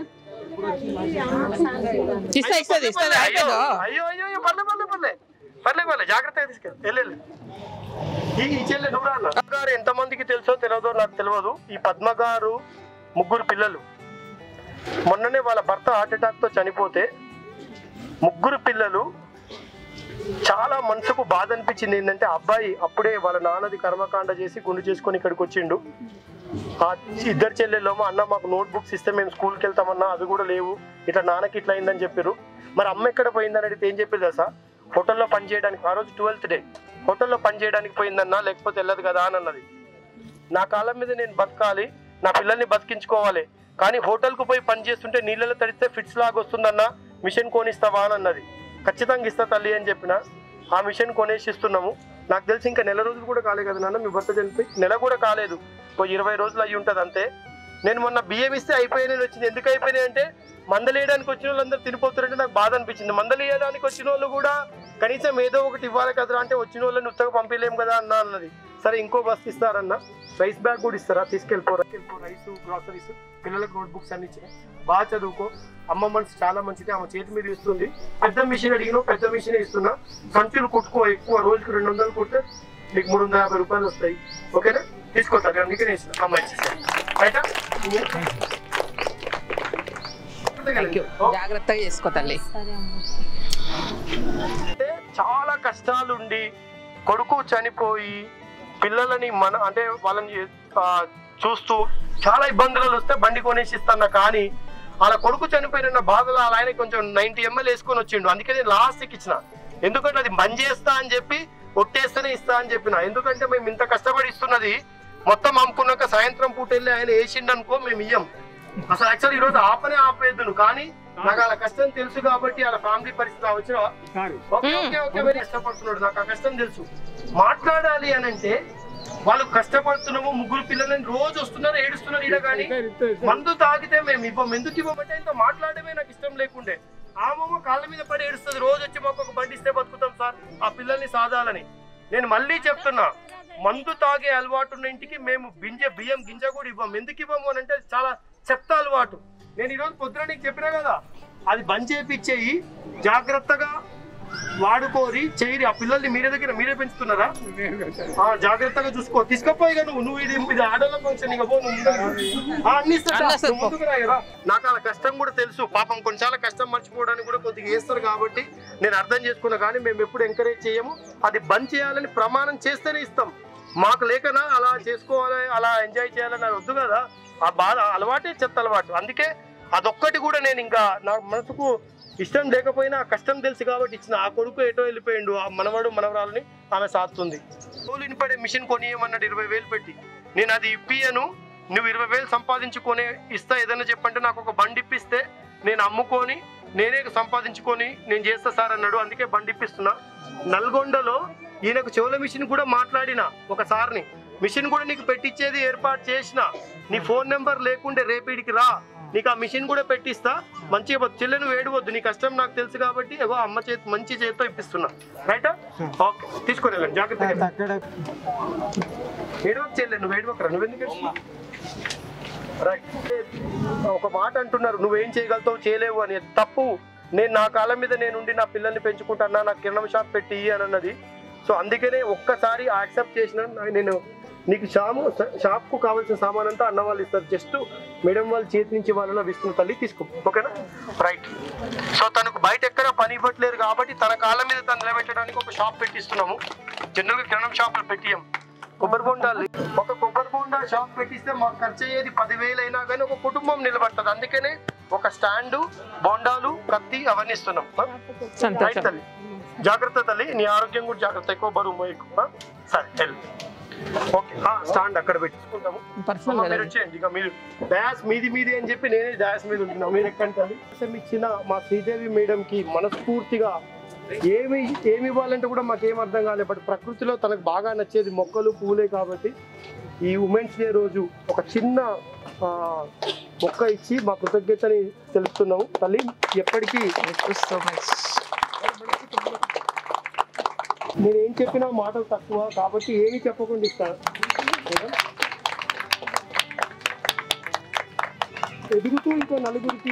ఇస్తా ఇస్తుంది ఇస్తుంది అయ్యో అయిపోయిందో అయ్యో అయ్యో అయ్యో, పర్లే పర్లే పర్లే పర్లే పర్లే జాగ్రత్తగా తీసుకెళ్ళి వెళ్ళి ఈ ఈ చెల్లె నువ్వు రా అన్న. పద్మ గారు ఎంతమందికి తెలుసో తెలియదో నాకు తెలియదు ఈ పద్మ గారు ముగ్గురు పిల్లలు మొన్ననే వాళ్ళ భర్త హార్ట్ అటాక్ తో చనిపోతే ముగ్గురు పిల్లలు చాలా మనసుకు బాధ అనిపించింది ఏంటంటే అబ్బాయి అప్పుడే వాళ్ళ నాన్నది కర్మకాండ చేసి గుండు చేసుకొని ఇక్కడికి వచ్చిండు ఆ ఇద్దరు చెల్లెళ్ళేమో అన్న మాకు నోట్ బుక్స్ ఇస్తే మేము స్కూల్కి వెళ్తామన్నా అవి కూడా లేవు ఇట్లా నాన్నకి ఇట్లా అయిందని చెప్పారు మరి అమ్మ ఎక్కడ పోయిందని అడిగితే ఏం చెప్పారు తెలుసా హోటల్లో పని చేయడానికి ఆ రోజు ట్వెల్త్ డే హోటల్లో పని చేయడానికి పోయిందన్నా లేకపోతే వెళ్ళదు కదా అని అన్నది నా కాలం మీద నేను బతకాలి నా పిల్లల్ని బతికించుకోవాలి కానీ హోటల్కు పోయి పని చేస్తుంటే నీళ్ళలో తడిస్తే ఫిట్స్ లాగా వస్తుందన్నా మిషన్ కొనిస్తావా అని అన్నది ఖచ్చితంగా ఇస్తా తల్లి అని చెప్పిన ఆ మిషన్ కొనేసి ఇస్తున్నాము నాకు తెలిసి ఇంకా నెల రోజులు కూడా కాలేదు కదా నాన్న మీ భర్త చనిపోయి నెల కూడా కాలేదు ఓ ఇరవై రోజులు అయ్యి ఉంటుంది అంతే నేను మొన్న బియ్యం ఇస్తే అయిపోయినాయి వచ్చింది ఎందుకు అయిపోయినాయి అంటే మందలేయడానికి వచ్చిన వాళ్ళందరూ తినిపోతారంటే నాకు బాధ అనిపించింది మందలేయడానికి వచ్చిన వాళ్ళు కూడా కనీసం ఏదో ఒకటి ఇవ్వాలి కదా అంటే వచ్చిన వాళ్ళని ఉత్తగా పంపించలేము కదా అన్న అన్నది సరే ఇంకో బస్ ఇస్తారన్న రైస్ బ్యాగ్ కూడా ఇస్తారా తీసుకెళ్ళిపో తీసుకెళ్ళిపో రైస్ గ్రాసరీస్ పిల్లలకు నోట్ బుక్స్ అన్ని ఇచ్చిన బాగా చదువుకో అమ్మ మనసు చాలా మంచిది ఆమె చేతి మీద ఇస్తుంది పెద్ద మిషన్ అడిగిన పెద్ద మిషన్ ఇస్తున్నా సంచులు కుట్టుకో ఎక్కువ రోజుకి రెండు వందలు కుడితే మీకు మూడు వందల యాభై రూపాయలు వస్తాయి ఓకేనా తీసుకోతాను అందుకే నేను ఇస్తాను అమ్మాయి ఇచ్చేసాను రైటా థ్యాంక్ యూ జాగ్రత్తగా చేసుకో తల్లి అంటే చాలా కష్టాలు ఉండి కొడుకు చనిపోయి పిల్లలని మన అంటే వాళ్ళని ఆ, చూస్తూ చాలా ఇబ్బందులు వస్తే బండి కొనేసి ఇస్తాను కానీ అలా కొడుకు చనిపోయిన బాధలు అలా ఆయన కొంచెం నైన్టీ ఎంఎల్ వేసుకొని వచ్చిండు అందుకే నేను లాస్ట్కి ఇచ్చిన ఎందుకంటే అది బంద్ చేస్తా అని చెప్పి ఒట్టేస్తేనే ఇస్తా అని చెప్పిన ఎందుకంటే మేము ఇంత కష్టపడి ఇస్తున్నది మొత్తం అమ్ముకున్నాక సాయంత్రం పూట వెళ్ళి ఆయన వేసిండు అనుకో మేము ఇయ్యం అసలు యాక్చువల్ ఈ రోజు ఆపనే ఆపేద్దును కానీ నాకు అలా కష్టం తెలుసు కాబట్టి అలా ఫ్యామిలీ పరిస్థితి వచ్చిన ఓకే ఓకే ఓకే వెరీ కష్టపడుతున్నాడు నాకు ఆ కష్టం తెలుసు మాట్లాడాలి అని అంటే వాళ్ళు కష్టపడుతున్నాము ముగ్గురు పిల్లలని రోజు వస్తున్నారు ఏడుస్తున్నారు ఈడ కానీ మందు తాగితే మేము ఇవ్వం ఎందుకు ఇవ్వమంటే ఇంత మాట్లాడమే నాకు ఇష్టం లేకుండే ఆమెమో కాళ్ళ మీద పడి ఏడుస్తుంది రోజు వచ్చి మాకు ఒక బండి ఇస్తే బతుకుతాం సార్ ఆ పిల్లల్ని సాదాలని నేను మళ్ళీ చెప్తున్నా మందు తాగే అలవాటు ఉన్న ఇంటికి మేము గింజ బియ్యం గింజ కూడా ఇవ్వం ఎందుకు ఇవ్వము అని అంటే చాలా చెత్త అలవాటు నేను ఈరోజు పొద్దున నీకు చెప్పినా కదా అది బంద్ చేపిచ్చేయి జాగ్రత్తగా వాడుకోరి చేయరి ఆ పిల్లల్ని మీరే దగ్గర మీరే పెంచుతున్నారా ఆ, జాగ్రత్తగా చూసుకో తీసుకపోయి నువ్వు నువ్వు ఇది ఇది ఆడోళ్ళ ఫంక్షన్ ఇక పో నువ్వు ముందరకు. ఆ, అన్ని ఇస్తా, అన్నీ వస్తాయి, నువ్వు ముందుకు రా కదా. నాకు అలా కష్టం కూడా తెలుసు పాపం కొంచెం కష్టం మర్చిపోవడానికి కూడా కొద్దిగా వేస్తారు కాబట్టి నేను అర్థం చేసుకున్నా కానీ మేము ఎప్పుడు ఎంకరేజ్ చేయము అది బంద్ చేయాలని ప్రమాణం చేస్తేనే ఇస్తాం మాకు లేకనా అలా చేసుకోవాలి అలా ఎంజాయ్ చేయాలని అది వద్దు కదా ఆ బాధ అలవాటే చెత్త అలవాటు అందుకే అదొక్కటి కూడా నేను ఇంకా నా మనసుకు ఇష్టం లేకపోయినా ఆ కష్టం తెలుసు కాబట్టి ఇచ్చిన ఆ కొడుకు ఎటో వెళ్ళిపోయిండు ఆ మనవడు మనవరాలని ఆమె సాస్తుంది తోలు ఇనిపడే మిషన్ కొనియమన్నాడు ఇరవై వేలు పెట్టి నేను అది ఇప్పియను నువ్వు ఇరవై వేలు సంపాదించుకొని ఇస్తా ఏదైనా చెప్పంటే నాకు ఒక బండి ఇప్పిస్తే నేను అమ్ముకొని నేనే సంపాదించుకొని నేను చేస్తా సార్ అన్నాడు అందుకే బండి ఇప్పిస్తున్నా నల్గొండలో ఈయనకు చెవుల మిషన్ కూడా మాట్లాడిన ఒక సార్ని మిషన్ కూడా నీకు పెట్టించేది ఏర్పాటు చేసిన నీ ఫోన్ నెంబర్ లేకుండే రేపిడికి రా నీకు ఆ మిషన్ కూడా పెట్టిస్తా మంచిగా బతు- చెల్లె నువ్వు ఏడవద్దు నీ కష్టం నాకు తెలుసు కాబట్టి ఏగో అమ్మ చేతి మంచి చేతితో ఇప్పిస్తున్నా రైటా ఓకే తీసుకొని వెళ్ళండి జాగ్రత్తగా ఏడవకు చెల్లె నువ్వు ఏడవకరా నువ్వు ఎందుకు ఏడుస్తున్నావు? రైట్ ఒక మాట అంటున్నారు నువ్వేం చేయగలుగుతావు చేయలేవు అని తప్పు నేను నా కాలం మీద నేను ఉండి నా పిల్లల్ని పెంచుకుంటానా నా కిరణం షాప్ పెట్టి ఇయ్యి అని అన్నది సో అందుకనే ఒక్కసారి యాక్సెప్ట్ చేసిన నా- నేను నీకు షాము షాప్ కు కావాల్సిన సామాన్ అంతా అన్న వాళ్ళు ఇస్తారు జస్ట్ మేడం వాళ్ళ చేతి నుంచి వాళ్ళలో విస్తున్న తల్లి తీసుకో ఓకేనా రైట్ సో తనకు బయట ఎక్కడ పని ఇవ్వట్లేదు కాబట్టి తన కాళ్ళ మీద తను నిలబెట్టడానికి ఒక షాప్ పెట్టిస్తున్నాము జనరల్ గా కిరణం షాపులు పెట్టియం కొబ్బరి బొండాలు ఒక కొబ్బరి బొండా షాప్ పెట్టిస్తే మాకు ఖర్చు అయ్యేది పదివేలు అయినా కానీ ఒక కుటుంబం నిలబడుతుంది అందుకనే ఒక స్టాండు బొండాలు కత్తి అవన్నీ ఇస్తున్నాం రైట్ సంతోషం తల్లి జాగ్రత్త తల్లి నీ ఆరోగ్యం కూడా జాగ్రత్త ఎక్కువ బరువు మోయకు ఆ? సరే వెళ్ళు ఓకే ఆ, స్టాండ్ అక్కడ పెట్టించుకుంటాము పర్సనల్ అమ్మ, కదా మీరు వచ్చేయండి ఇక మీరు డయాస్ మీది మీది అని చెప్పి నేనే డయాస్ మీద ఉంటున్నా మీరు ఎక్కండి అవకాశం ఇచ్చిన మా శ్రీదేవి మేడం కి మనస్ఫూర్తిగా ఏమి ఏమి ఇవ్వాలంటే కూడా మాకేం అర్థం కాలేదు బట్ ప్రకృతిలో తనకు బాగా నచ్చేది మొక్కలు పూలే కాబట్టి ఈ ఉమెన్స్ డే రోజు ఒక చిన్న ఆ, మొక్క ఇచ్చి మా కృతజ్ఞతని తెలుపుతున్నాము తల్లి ఎప్పటికీ సో మచ్ నేను ఏం చెప్పినా మాటలు తక్కువ కాబట్టి ఏమీ చెప్పకుండా ఇస్తాను ఓకేనా? ఎదుగుతూ ఇంకో నలుగురికి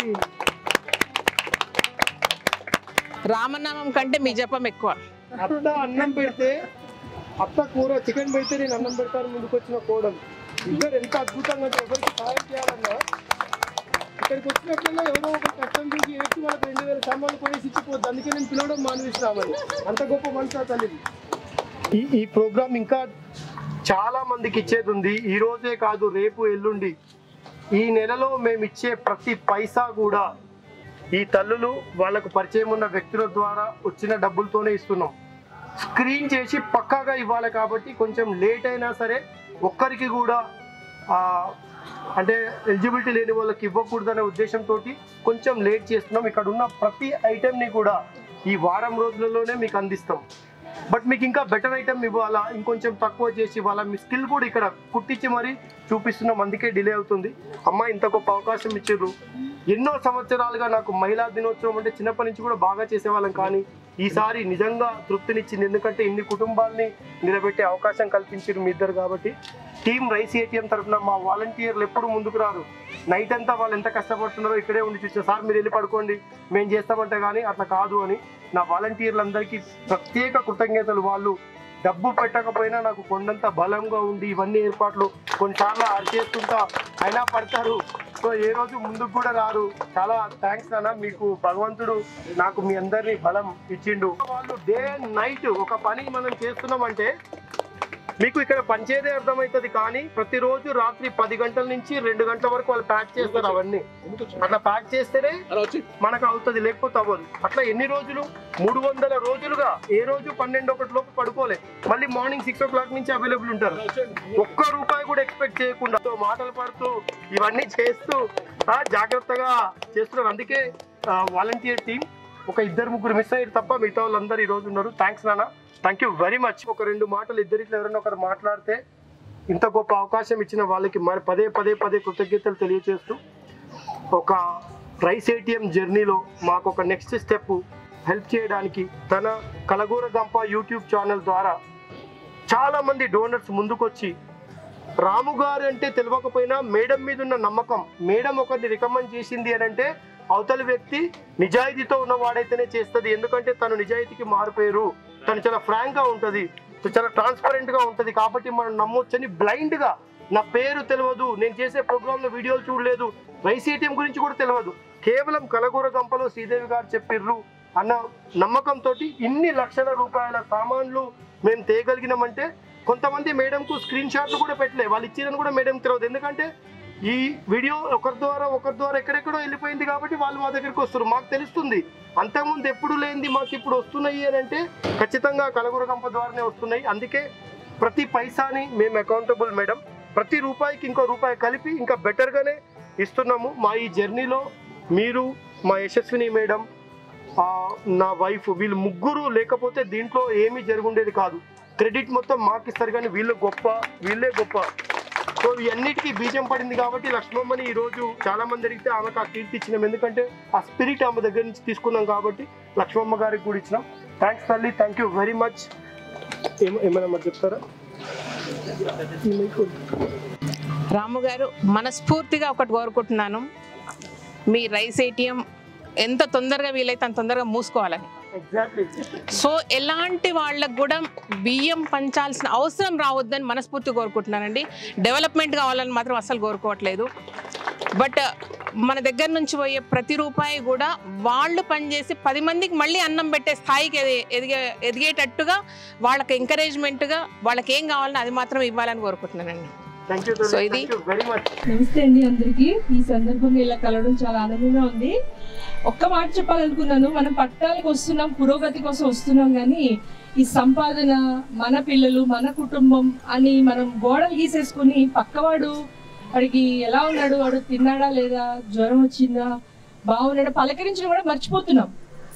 రామనామం కంటే మీ జపం ఎక్కువ అత్త అన్నం పెడితే అత్త కూర చికెన్ పెడితే నేను అన్నం పెడతాను ముందుకు వచ్చిన కోడలు ఇద్దరు ఎంత అద్భుతంగా అంటే ఎవరికి సహాయం చేయాలన్నా ఇక్కడికి వచ్చినప్పుడల్లా ఎవరో ఒక కష్టం చూసి ఏడ్చి వాళ్ళకి రెండు వేల సామాన్లు కొనేసి ఇచ్చిపోద్ది అందుకే నేను పిలవడం మానేసినామని అంత గొప్ప మనసు ఆ తల్లిది ఈ ఈ ప్రోగ్రామ్ ఇంకా చాలా మందికి ఇచ్చేది ఉంది ఈ రోజే కాదు రేపు ఎల్లుండి ఈ నెలలో మేము ఇచ్చే ప్రతి పైసా కూడా ఈ తల్లులు వాళ్ళకు పరిచయం ఉన్న వ్యక్తుల ద్వారా వచ్చిన డబ్బులతోనే ఇస్తున్నాం స్క్రీన్ చేసి పక్కాగా ఇవ్వాలి కాబట్టి కొంచెం లేట్ అయినా సరే ఒక్కరికి కూడా ఆ, అంటే ఎలిజిబిలిటీ లేని వాళ్ళకి ఇవ్వకూడదనే ఉద్దేశంతో కొంచెం లేట్ చేస్తున్నాం ఇక్కడ ఉన్న ప్రతి ఐటెంని కూడా ఈ వారం రోజులలోనే మీకు అందిస్తాం బట్ మీకు ఇంకా బెటర్ ఐటమ్ ఇవ్వాలా ఇంకొంచెం తక్కువ చేసి ఇవ్వాలా మీ స్కిల్ కూడా ఇక్కడ కుట్టించి మరీ చూపిస్తున్నాం అందుకే డిలే అవుతుంది అమ్మ ఇంత గొప్ప అవకాశం ఇచ్చారు ఎన్నో సంవత్సరాలుగా నాకు మహిళా దినోత్సవం అంటే చిన్నప్పటి నుంచి కూడా బాగా చేసేవాళ్ళం కానీ ఈసారి నిజంగా తృప్తినిచ్చింది ఎందుకంటే ఇన్ని కుటుంబాల్ని నిలబెట్టే అవకాశం కల్పించారు మీ ఇద్దరు కాబట్టి టీం రైస్ ఏటీఎం తరఫున మా వాలంటీర్లు ఎప్పుడు ముందుకు రారు నైట్ అంతా వాళ్ళు ఎంత కష్టపడుతున్నారో ఇక్కడే ఉండి చూసిన సార్ మీరు వెళ్ళి పడుకోండి మేము చేస్తామంటే కానీ అట్లా కాదు అని నా వాలంటీర్లందరికీ ప్రత్యేక కృతజ్ఞతలు వాళ్ళు డబ్బు పెట్టకపోయినా నాకు కొండంత బలంగా ఉండి ఇవన్నీ ఏర్పాట్లు కొన్నిసార్లు అరిచేస్తుంటా అయినా పడతారు సో ఏ రోజు ముందుకు కూడా రారు చాలా థ్యాంక్స్ నాన్న మీకు భగవంతుడు నాకు మీ అందరినీ బలం ఇచ్చిండు వాళ్ళు డే అండ్ నైట్ ఒక పని మనం చేస్తున్నామంటే మీకు ఇక్కడ పనిచేదే అర్థమవుతుంది కానీ ప్రతిరోజు రాత్రి పది గంటల నుంచి రెండు గంటల వరకు వాళ్ళు ప్యాక్ చేస్తారు అవన్నీ అట్లా ప్యాక్ చేస్తేనే మనకు అవుతుంది లేకపోతే అవ్వదు అట్లా ఎన్ని రోజులు మూడు వందల రోజులుగా ఏ రోజు పన్నెండు ఒకటి లోపు పడుకోలే మళ్ళీ మార్నింగ్ సిక్స్ ఓ క్లాక్ నుంచి అవైలబుల్ ఉంటారు ఒక్క రూపాయి కూడా ఎక్స్పెక్ట్ చేయకుండా తో మాటలు పడుతూ ఇవన్నీ చేస్తూ ఆ, జాగ్రత్తగా చేస్తున్నారు అందుకే వాలంటీర్ టీం ఒక ఇద్దరు ముగ్గురు మిస్ అయ్యారు తప్ప మిగతా వాళ్ళందరూ ఈ రోజు ఉన్నారు థ్యాంక్స్ నాన్న థ్యాంక్ యూ వెరీ మచ్ ఒక రెండు మాటలు ఇద్దరిట్లో ఎవరైనా ఒకరు మాట్లాడితే ఇంత గొప్ప అవకాశం ఇచ్చిన వాళ్ళకి మరి పదే పదే పదే కృతజ్ఞతలు తెలియజేస్తూ ఒక రైస్ ఏటీఎం జర్నీలో మాకు ఒక నెక్స్ట్ స్టెప్ హెల్ప్ చేయడానికి తన కలగూర గంప యూట్యూబ్ ఛానల్ ద్వారా చాలా మంది డోనర్స్ ముందుకొచ్చి రాము గారు అంటే తెలియకపోయినా మేడం మీద ఉన్న నమ్మకం మేడం ఒకరిని రికమెండ్ చేసింది అని అంటే అవతలి వ్యక్తి నిజాయితీతో ఉన్నవాడైతేనే చేస్తుంది ఎందుకంటే తను నిజాయితీకి మారిపోయారు తను చాలా ఫ్రాంక్ గా ఉంటది చాలా ట్రాన్స్పరెంట్ గా ఉంటది కాబట్టి మనం నమ్మొచ్చని బ్లైండ్ గా నా పేరు తెలియదు నేను చేసే ప్రోగ్రామ్ లో వీడియోలు చూడలేదు రైస్ ఏటీఎం గురించి కూడా తెలియదు కేవలం కలగూర గంపలో శ్రీదేవి గారు చెప్పిర్రు అన్న నమ్మకంతో ఇన్ని లక్షల రూపాయల సామాన్లు మేము తేయగలిగినామంటే కొంతమంది మేడంకు స్క్రీన్ షాట్లు కూడా పెట్టలే వాళ్ళు ఇచ్చిరని కూడా మేడం తెలియదు ఎందుకంటే ఈ వీడియో ఒకరి ద్వారా ఒకరి ద్వారా ఎక్కడెక్కడో వెళ్ళిపోయింది కాబట్టి వాళ్ళు మా దగ్గరికి వస్తారు మాకు తెలుస్తుంది అంతకుముందు ఎప్పుడు లేనిది మాకు ఇప్పుడు వస్తున్నాయి అని అంటే ఖచ్చితంగా కలగూర కంప ద్వారానే వస్తున్నాయి అందుకే ప్రతి పైసాని మేము అకౌంటబుల్ మేడం ప్రతి రూపాయికి ఇంకో రూపాయి కలిపి ఇంకా బెటర్గానే ఇస్తున్నాము మా ఈ జర్నీలో మీరు మా యశస్విని మేడం ఆ, నా వైఫ్ వీళ్ళు ముగ్గురు లేకపోతే దీంట్లో ఏమీ జరుగుండేది కాదు క్రెడిట్ మొత్తం మాకు ఇస్తారు కానీ వీళ్ళు గొప్ప వీళ్ళే గొప్ప సో ఇవన్నిటికీ బీజం పడింది కాబట్టి లక్ష్మమ్మని ఈ రోజు చాలా మంది అడిగితే ఆమెకు ఆ కీర్తి ఇచ్చినాం ఎందుకంటే ఆ స్పిరిట్ ఆమె దగ్గర నుంచి తీసుకున్నాం కాబట్టి లక్ష్మమ్మ గారికి కూడా ఇచ్చినాం థ్యాంక్స్ తల్లి థ్యాంక్ యూ వెరీ మచ్ ఏమైనా మరి చెప్తారా రాము గారు మనస్ఫూర్తిగా ఒకటి కోరుకుంటున్నాను మీ రైస్ ఏటీఎం ఎంత తొందరగా వీలైతే అంత తొందరగా మూసుకోవాలని ఎగ్జాక్ట్లీ సో ఎలాంటి వాళ్ళకు కూడా బియ్యం పంచాల్సిన అవసరం రావద్దని మనస్ఫూర్తి కోరుకుంటున్నానండి డెవలప్మెంట్ కావాలని మాత్రం అస్సలు కోరుకోవట్లేదు బట్ మన దగ్గర నుంచి పోయే ప్రతి రూపాయి కూడా వాళ్ళు పనిచేసి పది మందికి మళ్ళీ అన్నం పెట్టే స్థాయికి ఎది- ఎదిగే ఎదిగేటట్టుగా వాళ్ళకి ఎంకరేజ్మెంట్గా వాళ్ళకి ఏం కావాలని అది మాత్రం ఇవ్వాలని కోరుకుంటున్నానండి థ్యాంక్ యూ So ఇది- థ్యాంక్ యూ వెరీ మచ్ నమస్తే అండి అందరికి ఈ సందర్భంగా ఇలా కలవడం చాలా ఆనందంగా ఉంది ఒక్క మాట చెప్పాలనుకున్నాను మనం పట్టణాలకు వస్తున్నాం పురోగతి కోసం వస్తున్నాం కానీ ఈ సంపాదన మన పిల్లలు మన కుటుంబం అని మనం గోడలు గీసేసుకుని పక్కవాడు వాడికి ఎలా ఉన్నాడు వాడు తిన్నాడా లేదా జ్వరం వచ్చిందా బాగున్నాడా పలకరించడం కూడా మర్చిపోతున్నాం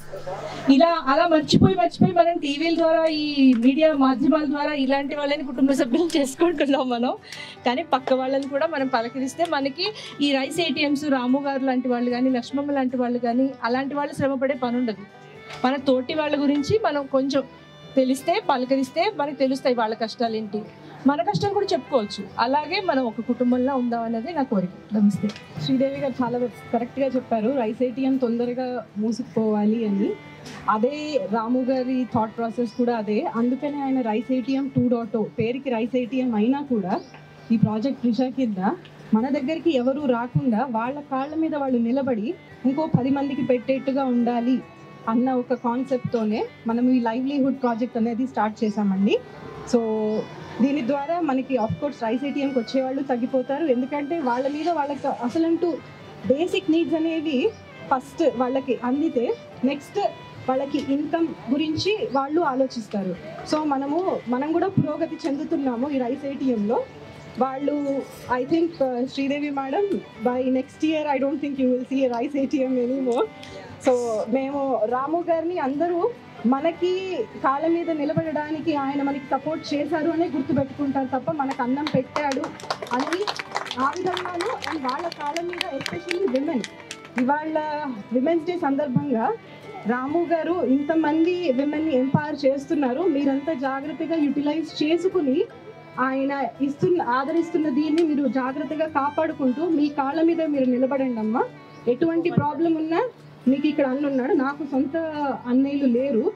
ఇలా అలా మర్చిపోయి మర్చిపోయి మనం టీవీల ద్వారా ఈ మీడియా మాధ్యమాల ద్వారా ఇలాంటి వాళ్ళని కుటుంబ సభ్యులు చేసుకుంటున్నాం మనం కానీ పక్క వాళ్ళని కూడా మనం పలకరిస్తే మనకి ఈ రైస్ ఏటీఎంస్ రాము గారు లాంటి వాళ్ళు కానీ లక్ష్మమ్మ లాంటి వాళ్ళు కానీ అలాంటి వాళ్ళు శ్రమపడే పని ఉండదు మన తోటి వాళ్ళ గురించి మనం కొంచెం తెలిస్తే పలకరిస్తే మనకి తెలుస్తాయి వాళ్ళ కష్టాలు ఏంటి మన కష్టాలు కూడా చెప్పుకోవచ్చు అలాగే మనం ఒక కుటుంబంలో ఉందాం అనేది నా కోరిక నమస్తే శ్రీదేవి గారు చాలా కరెక్ట్గా చెప్పారు రైస్ ఏటీఎం తొందరగా మూసుకుపోవాలి అని అదే రాము గారి థాట్ ప్రాసెస్ కూడా అదే అందుకనే ఆయన రైస్ ఏటీఎం టూ డాట్ పేరుకి రైస్ ఏటీఎం అయినా కూడా ఈ ప్రాజెక్ట్ రిషా కింద మన దగ్గరికి ఎవరు రాకుండా వాళ్ళ కాళ్ళ మీద వాళ్ళు నిలబడి ఇంకో పది మందికి పెట్టేట్టుగా ఉండాలి అన్న ఒక కాన్సెప్ట్తోనే మనం ఈ లైవ్లీహుడ్ ప్రాజెక్ట్ అనేది స్టార్ట్ చేశామండి సో దీని ద్వారా మనకి ఆఫ్ కోర్స్ రైస్ ఏటీఎంకి వచ్చేవాళ్ళు తగ్గిపోతారు ఎందుకంటే వాళ్ళ మీద వాళ్ళకి అసలంటూ బేసిక్ నీడ్స్ అనేవి ఫస్ట్ వాళ్ళకి అందితే నెక్స్ట్ వాళ్ళకి ఇన్కమ్ గురించి వాళ్ళు ఆలోచిస్తారు సో మనము మనం కూడా పురోగతి చెందుతున్నాము ఈ రైస్ ఏటీఎంలో వాళ్ళు I think Sridevi madam by next year I don't think you will see rice ATM anymore so మేము రాము గారిని అందరూ మనకి కాళ్ళ మీద నిలబడడానికి ఆయన మనకి సపోర్ట్ చేశారు అనే గుర్తుపెట్టుకుంటారు తప్ప మనకు అన్నం పెట్టాడు అని ఆ విధంగాను అండ్ వాళ్ళ కాళ్ళ మీద ఎస్పెషల్లీ విమెన్ ఇవాళ విమెన్స్ డే సందర్భంగా రాము గారు ఇంతమంది విమెన్ని ఎంపవర్ చేస్తున్నారు మీరంతా జాగ్రత్తగా యూటిలైజ్ చేసుకుని ఆయన ఇస్తున్న ఆదరిస్తున్న దీన్ని మీరు జాగ్రత్తగా కాపాడుకుంటూ మీ కాళ్ళ మీద మీరు నిలబడండి అమ్మా ఎటువంటి ప్రాబ్లం ఉన్నా మీకు ఇక్కడ అన్న ఉన్నాడు నాకు సొంత అన్నయ్యలు లేరు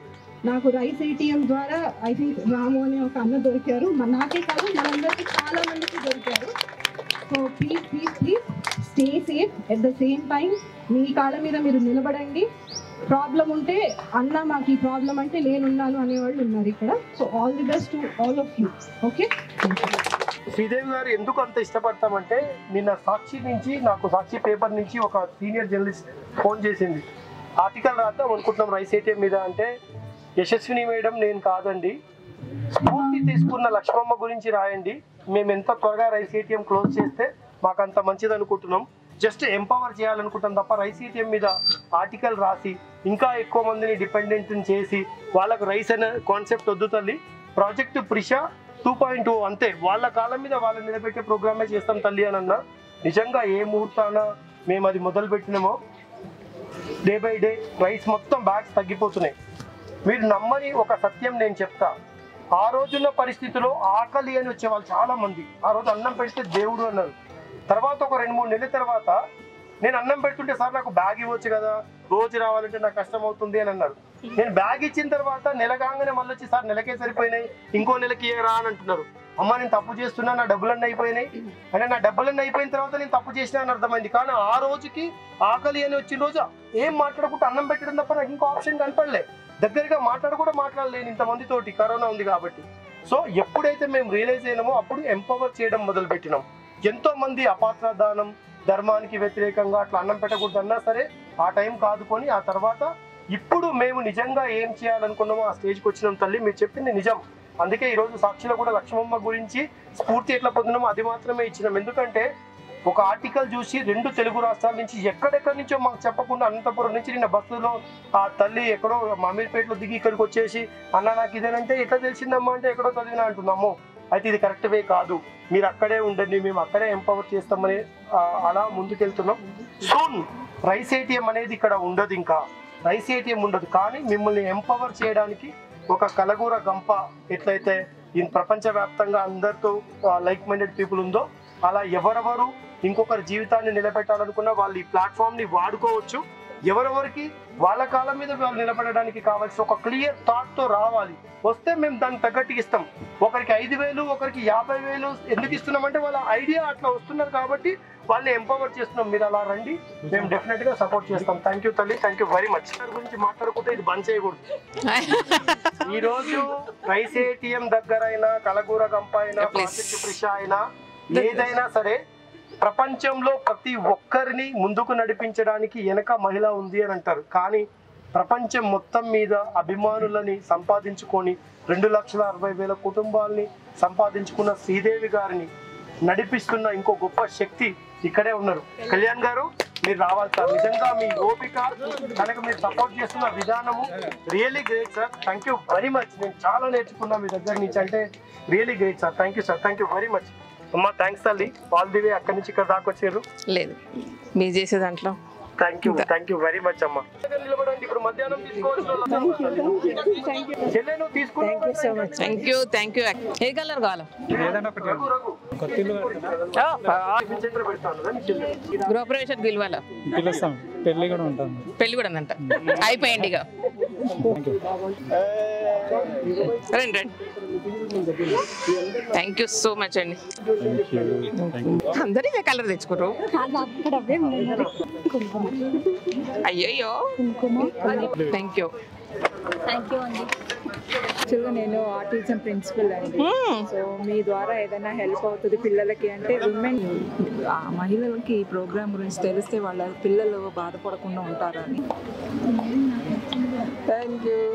నాకు రైస్ ఏటీఎం ద్వారా ఐ థింక్ రాము అనే ఒక అన్న దొరికారు మన నాకే కాదు మనందరికీ చాలా మందికి దొరికారు so please please please stay safe at the same time మీ కాళ్ళ మీద మీరు నిలబడండి ప్రాబ్లం ఉంటే అన్న మాకు ఈ ప్రాబ్లం అంటే నేనున్నాను అనేవాళ్ళు ఉన్నారు ఇక్కడ so all the best to all of you okay Sridevi గారు ఎందుకు అంత ఇష్టపడతామంటే నిన్న సాక్షి నుంచి నాకు సాక్షి పేపర్ నుంచి ఒక సీనియర్ జర్నలిస్ట్ ఫోన్ చేసింది ఆర్టికల్ రాద్దాం అనుకుంటున్నాం రైస్ ఏటీఎం మీద అంటే యశస్విని మేడం నేను కాదండి స్ఫూర్తి తీసుకున్న లక్ష్మమ్మ గురించి రాయండి మేము ఎంత త్వరగా రైస్ ఏటీఎం క్లోజ్ చేస్తే మాకు అంత మంచిది అనుకుంటున్నాం జస్ట్ ఎంపవర్ చేయాలనుకుంటాం తప్ప రైస్ ఏటీఎం మీద ఆర్టికల్ రాసి ఇంకా ఎక్కువ మందిని డిపెండెంట్ చేసి వాళ్ళకు రైస్ అనే కాన్సెప్ట్ వద్దు తల్లి project Prisha two point two అంతే వాళ్ళ కాలం మీద వాళ్ళని నిలబెట్టే ప్రోగ్రామే చేస్తాం తల్లి అని అన్నా నిజంగా ఏ ముహూర్తాన మేము అది మొదలు పెట్టినామో డే బై డే రైస్ మొత్తం బ్యాగ్స్ తగ్గిపోతున్నాయి మీరు నమ్మని ఒక సత్యం నేను చెప్తా ఆ రోజున్న పరిస్థితిలో ఆకలి అని వచ్చే వాళ్ళు చాలా మంది ఆ రోజు అన్నం పెడితే దేవుడు అన్నారు తర్వాత ఒక రెండు మూడు నెలల తర్వాత నేను అన్నం పెడుతుంటే సార్ నాకు బ్యాగ్ ఇవ్వచ్చు కదా రోజు రావాలంటే నాకు కష్టం అవుతుంది అని అన్నారు నేను బ్యాగ్ ఇచ్చిన తర్వాత నెల కాగానే మళ్ళీ వచ్చి సార్ నెలకే సరిపోయినాయి ఇంకో నెలకి ఏ రా అని అంటున్నారు అమ్మ నేను తప్పు చేస్తున్నా నా డబ్బులన్నీ అయిపోయినాయి అంటే నా డబ్బులన్నీ అయిపోయిన తర్వాత నేను తప్పు చేసినా అని అర్థమైంది కానీ ఆ రోజుకి ఆకలి అని వచ్చిన రోజు ఏం మాట్లాడకుండా అన్నం పెట్టడం తప్ప నాకు ఇంకో ఆప్షన్ కనపడలే దగ్గరగా మాట్లాడ కూడా మాట్లాడలేను ఇంతమందితోటి కరోనా ఉంది కాబట్టి సో ఎప్పుడైతే మేము రియలైజ్ అయినామో అప్పుడు ఎంపవర్ చేయడం మొదలు పెట్టినాం ఎంతో మంది అపాత్ర దానం ధర్మానికి వ్యతిరేకంగా అట్లా అన్నం పెట్టకూడదు అన్నా సరే ఆ టైం కాదుకొని ఆ తర్వాత ఇప్పుడు మేము నిజంగా ఏం చేయాలనుకున్నామో ఆ స్టేజ్కి వచ్చినాం తల్లి మీరు చెప్పింది నిజం అందుకే ఈ రోజు సాక్షిలో కూడా లక్ష్మమ్మ గురించి స్ఫూర్తి ఎట్లా పొందినామో అది మాత్రమే ఇచ్చినాం ఎందుకంటే ఒక ఆర్టికల్ చూసి రెండు తెలుగు రాష్ట్రాల నుంచి ఎక్కడెక్కడి నుంచో మాకు చెప్పకుండా అనంతపురం నుంచి నిన్న బస్సులో ఆ తల్లి ఎక్కడో మామీర్పేటలో దిగి ఇక్కడికి వచ్చేసి అన్న నాకు ఇదేనంటే ఎట్లా తెలిసిందమ్మా అంటే ఎక్కడో చదివినా అంటున్నాము అయితే ఇది కరెక్ట్ వే కాదు మీరు అక్కడే ఉండండి మేము అక్కడే ఎంపవర్ చేస్తామని ఆ, అలా ముందుకెళ్తున్నాం సూన్ రైస్ ఏటీఎం అనేది ఇక్కడ ఉండదు ఇంకా రైస్ ఏటీఎం ఉండదు కానీ మిమ్మల్ని ఎంపవర్ చేయడానికి ఒక కలగూర గంప ఎట్లయితే ఈ ప్రపంచవ్యాప్తంగా అందరితో లైక్ మైండెడ్ పీపుల్ ఉందో అలా ఎవరెవరు ఇంకొకరి జీవితాన్ని నిలబెట్టాలనుకున్న వాళ్ళు ఈ ప్లాట్ఫామ్ ని వాడుకోవచ్చు ఎవరెవరికి వాళ్ళ కాలం మీద వాళ్ళు నిలబడడానికి కావాల్సిన ఒక క్లియర్ థాట్ తో రావాలి వస్తే మేము దానికి తగ్గట్టుగా ఇస్తాం ఒకరికి ఐదు వేలు ఒకరికి యాభై వేలు ఎందుకు ఇస్తున్నామంటే వాళ్ళ ఐడియా అట్లా వస్తున్నారు కాబట్టి వాళ్ళని ఎంపవర్ చేస్తున్నాం మీరు అలా రండి మేము డెఫినెట్ గా సపోర్ట్ చేస్తాం థ్యాంక్ యూ తల్లి థ్యాంక్ యూ వెరీ మచ్ గురించి మాట్లాడుకుంటే ఇది బంద్ చేయకూడదు ఈ రోజు రైస్ ఏటీఎం దగ్గర అయినా కలగూర గంప అయినా ప్రాజెక్ట్ ప్రిష అయినా ఏదైనా సరే ప్రపంచంలో ప్రతి ఒక్కరిని ముందుకు నడిపించడానికి వెనక మహిళ ఉంది అని అంటారు కానీ ప్రపంచం మొత్తం మీద అభిమానులని సంపాదించుకొని రెండు లక్షల అరవై వేల కుటుంబాలని సంపాదించుకున్న శ్రీదేవి గారిని నడిపిస్తున్న ఇంకో గొప్ప శక్తి ఇక్కడే ఉన్నారు కళ్యాణ్ గారు మీరు రావాలి సార్ నిజంగా మీ ఓపిక కనుక మీరు సపోర్ట్ చేస్తున్న విధానము really great sir thank you very much నేను చాలా నేర్చుకున్నా మీ దగ్గర నుంచి అంటే really great sir thank you sir thank you very much అమ్మా థ్యాంక్స్ తల్లి ఆల్ ది వే అక్కడి నుంచి ఇక్కడ దాకా వచ్చారు లేదు మీరు చేసే దాంట్లో thank you thank you very much అమ్మా నిలబడండి ఇప్పుడు మధ్యాహ్నం తీసుకోవచ్చు చెల్లె నువ్వు తీసుకున్నావు థ్యాంక్ యూ థ్యాంక్ యూ ఏ కలర్ కావాలా ఏదైనా ఒకటి కొత్త ఇల్లు గృహప్రవేశం పిలవాలా పిలుస్తాం పెళ్లి కూడా ఉంటుంది పెళ్లి కూడా ఉందంట అయిపోయింది ఇక రండి రండి థ్యాంక్ యూ సో మచ్ అండి అందరూ ఇదే కలర్ తెచ్చుకోరు అక్కడ అవే మరి కుంకుమ అయ్యయ్యో థ్యాంక్ యూ థ్యాంక్ యూ అండి యాక్చువల్గా నేను ఆర్టిజం ప్రిన్సిపల్ అండి సో మీ ద్వారా ఏదైనా హెల్ప్ అవుతుంది పిల్లలకి అంటే విమెన్ ఆ మహిళలకి ఈ ప్రోగ్రామ్ గురించి తెలిస్తే వాళ్ళ పిల్లలు బాధపడకుండా ఉంటారని థ్యాంక్ యూ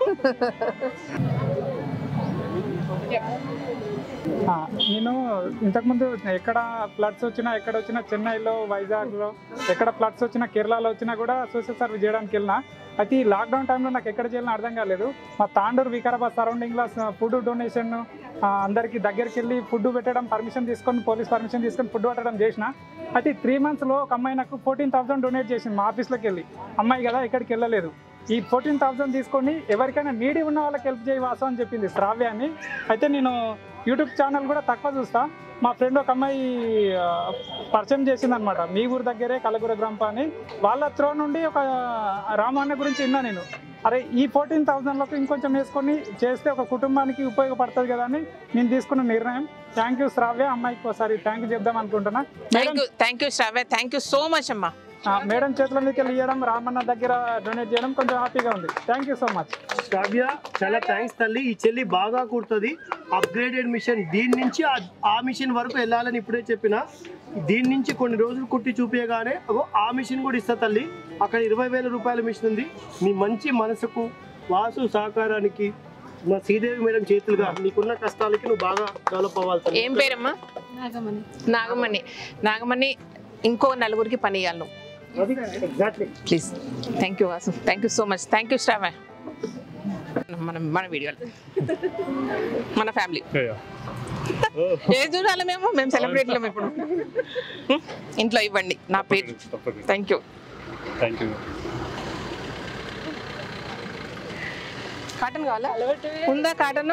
ఆ, నేను ఇంతకుముందు ఎక్కడ ఫ్లడ్స్ వచ్చినా ఎక్కడ వచ్చినా చెన్నైలో వైజాగ్లో ఎక్కడ ఫ్లడ్స్ వచ్చినా కేరళలో వచ్చినా కూడా సోషల్ సర్వీస్ చేయడానికి వెళ్ళినా అయితే ఈ లాక్డౌన్ టైంలో నాకు ఎక్కడ చేయాలని అర్థం కాలేదు మా తాండూరు వికారాబాద్ సరౌండింగ్లో ఫుడ్ డొనేషన్ అందరికి దగ్గరికి వెళ్ళి ఫుడ్ పెట్టడం పర్మిషన్ తీసుకొని పోలీస్ పర్మిషన్ తీసుకొని ఫుడ్ పెట్టడం చేసిన అయితే త్రీ మంత్స్లో ఒక అమ్మాయి నాకు ఫోర్టీన్ థౌసండ్ డొనేట్ చేసింది మా ఆఫీస్లోకి వెళ్ళి అమ్మాయి కదా ఎక్కడికి వెళ్ళలేదు ఈ ఫోర్టీన్ థౌసండ్ తీసుకొని ఎవరికైనా నీడి ఉన్న వాళ్ళకి హెల్ప్ చేయి వాసు అని చెప్పింది శ్రావ్య అని అయితే నేను యూట్యూబ్ ఛానల్ కూడా తక్కువ చూస్తా మా ఫ్రెండ్ ఒక అమ్మాయి ఆ, పరిచయం చేసింది అనమాట మీ ఊరు దగ్గరే కలగుర గ్రంప అని వాళ్ళ త్రో నుండి ఒక రామాయణ గురించి విన్నా నేను అరే ఈ ఫోర్టీన్ థౌసండ్లోకి ఇంకొంచెం వేసుకొని చేస్తే ఒక కుటుంబానికి ఉపయోగపడుతుంది కదా అని నేను తీసుకున్న నిర్ణయం థ్యాంక్ యూ శ్రావ్య అమ్మాయికి ఒకసారి థ్యాంక్ యూ చెప్దాం అనుకుంటున్నా thank you thank you Shravya thank you so much అమ్మా ఆ, మేడం చేతుల మీదకి వెళ్ళి ఇవ్వడం రామన్న దగ్గర డొనేట్ చేయడం కొంచెం హ్యాపీగా ఉంది thank you so much Shravya చాలా థ్యాంక్స్ తల్లి ఈ చెల్లి బాగా కుడుతుంది అప్గ్రేడెడ్ మిషన్ దీని నుంచి ఆ- ఆ మిషన్ వరకు వెళ్ళాలని ఇప్పుడే చెప్పిన దీని నుంచి కొన్ని రోజులు కుట్టి చూపించగానే అగో ఆ మిషన్ కూడా ఇస్తా తల్లి అక్కడ ఇరవై వేల రూపాయల మిషన్ ఉంది మీ మంచి మనసుకు వాసు సహకారానికి మా శ్రీదేవి మేడం చేతులుగా నీకున్న కష్టాలకి నువ్వు బాగా డెవలప్ అవ్వాలి తల్లి. ఏం పేరమ్మా నాగమణి నాగమణి నాగమణి ఇంకో నలుగురికి పని ఇవ్వాలి నువ్వు అది exactly please thank you Vasu thank you so much thank you Shravya మన మన వీడియోలు మన ఫ్యామిలీ ఏం చూడాలి మేము మేము సెలబ్రేట్లేము ఇప్పుడు హ్మ్? ఇంట్లో ఇవ్వండి నా పేరు thank you thank you cotton కావాలా ఉందా cotton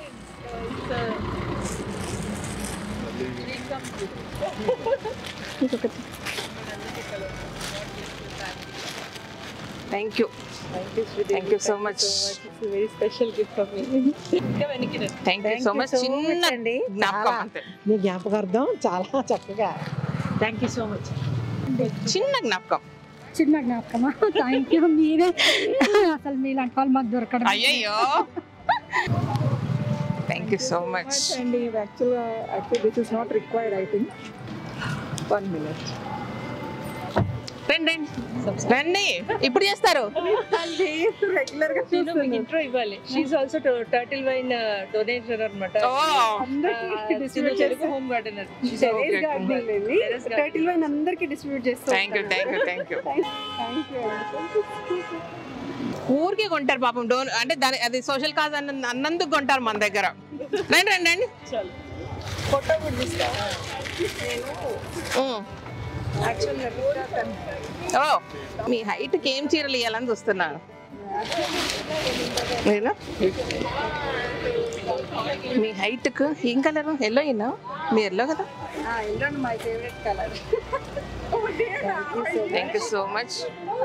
thank you thank you so much very special gift of మీ ఇంకా వెనక్కి రండి. థ్యాంక్ యూ సో మచ్ చిన్న అండి జ్ఞాపకం అంతే మీ జ్ఞాపకార్థం చాలా చక్కగా థ్యాంక్ యూ సో మచ్ చిన్న జ్ఞాపకం చిన్న జ్ఞాపకమా థ్యాంక్ యూ మీరే అసలు మీలాంటి వాళ్ళు మాకు దొరకడం అయ్యయ్యో థ్యాంక్ యూ సో మచ్ అండి యాక్చువల్గా actual this is not required I think one minute రండి రండి రండి ఇప్పుడు చేస్తారు రెగ్యులర్ గా నేను మీకు ఇంట్రో ఇవ్వాలి she also turtle vine donator అనమాట ఓ Telugu home gardener terrace gardening అండి టైటిల్ వైన్ అందరికి డిస్ట్రిబ్యూట్ చేస్తాం thank you thank you thank you thank you ఊరికే కొంటారు పాపం డోన్ అంటే దాని అది సోషల్ కాజ్ అన్న అన్నందుకు కొంటారు మన దగ్గర రండి రండి రండి ఫోటో కూడా తీస్తా ఉమ్. యాక్చువల్గా ఓ మీ హైట్కి ఏం చీరలు ఇవ్వాలని చూస్తున్నాను నేనా మీ హైట్కు ఏం కలరు ఎల్లో ఇన్నా మీ ఎల్లో కదా yellow my favourite colour thank you so much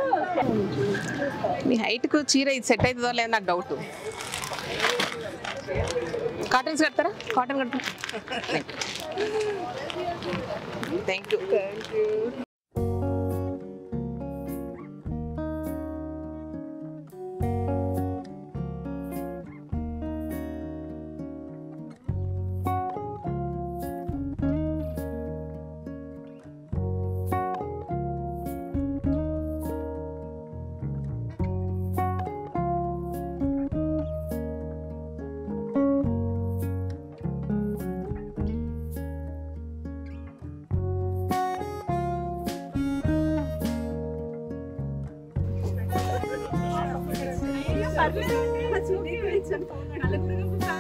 మీ హైట్కు చీర ఇది సెట్ అవుతుందో లేదో నాకు డౌట్ కాటన్స్ కడతారా కాటన్ కడతారా థ్యాంక్ యూ థ్యాంక్ యూ పర్లేదు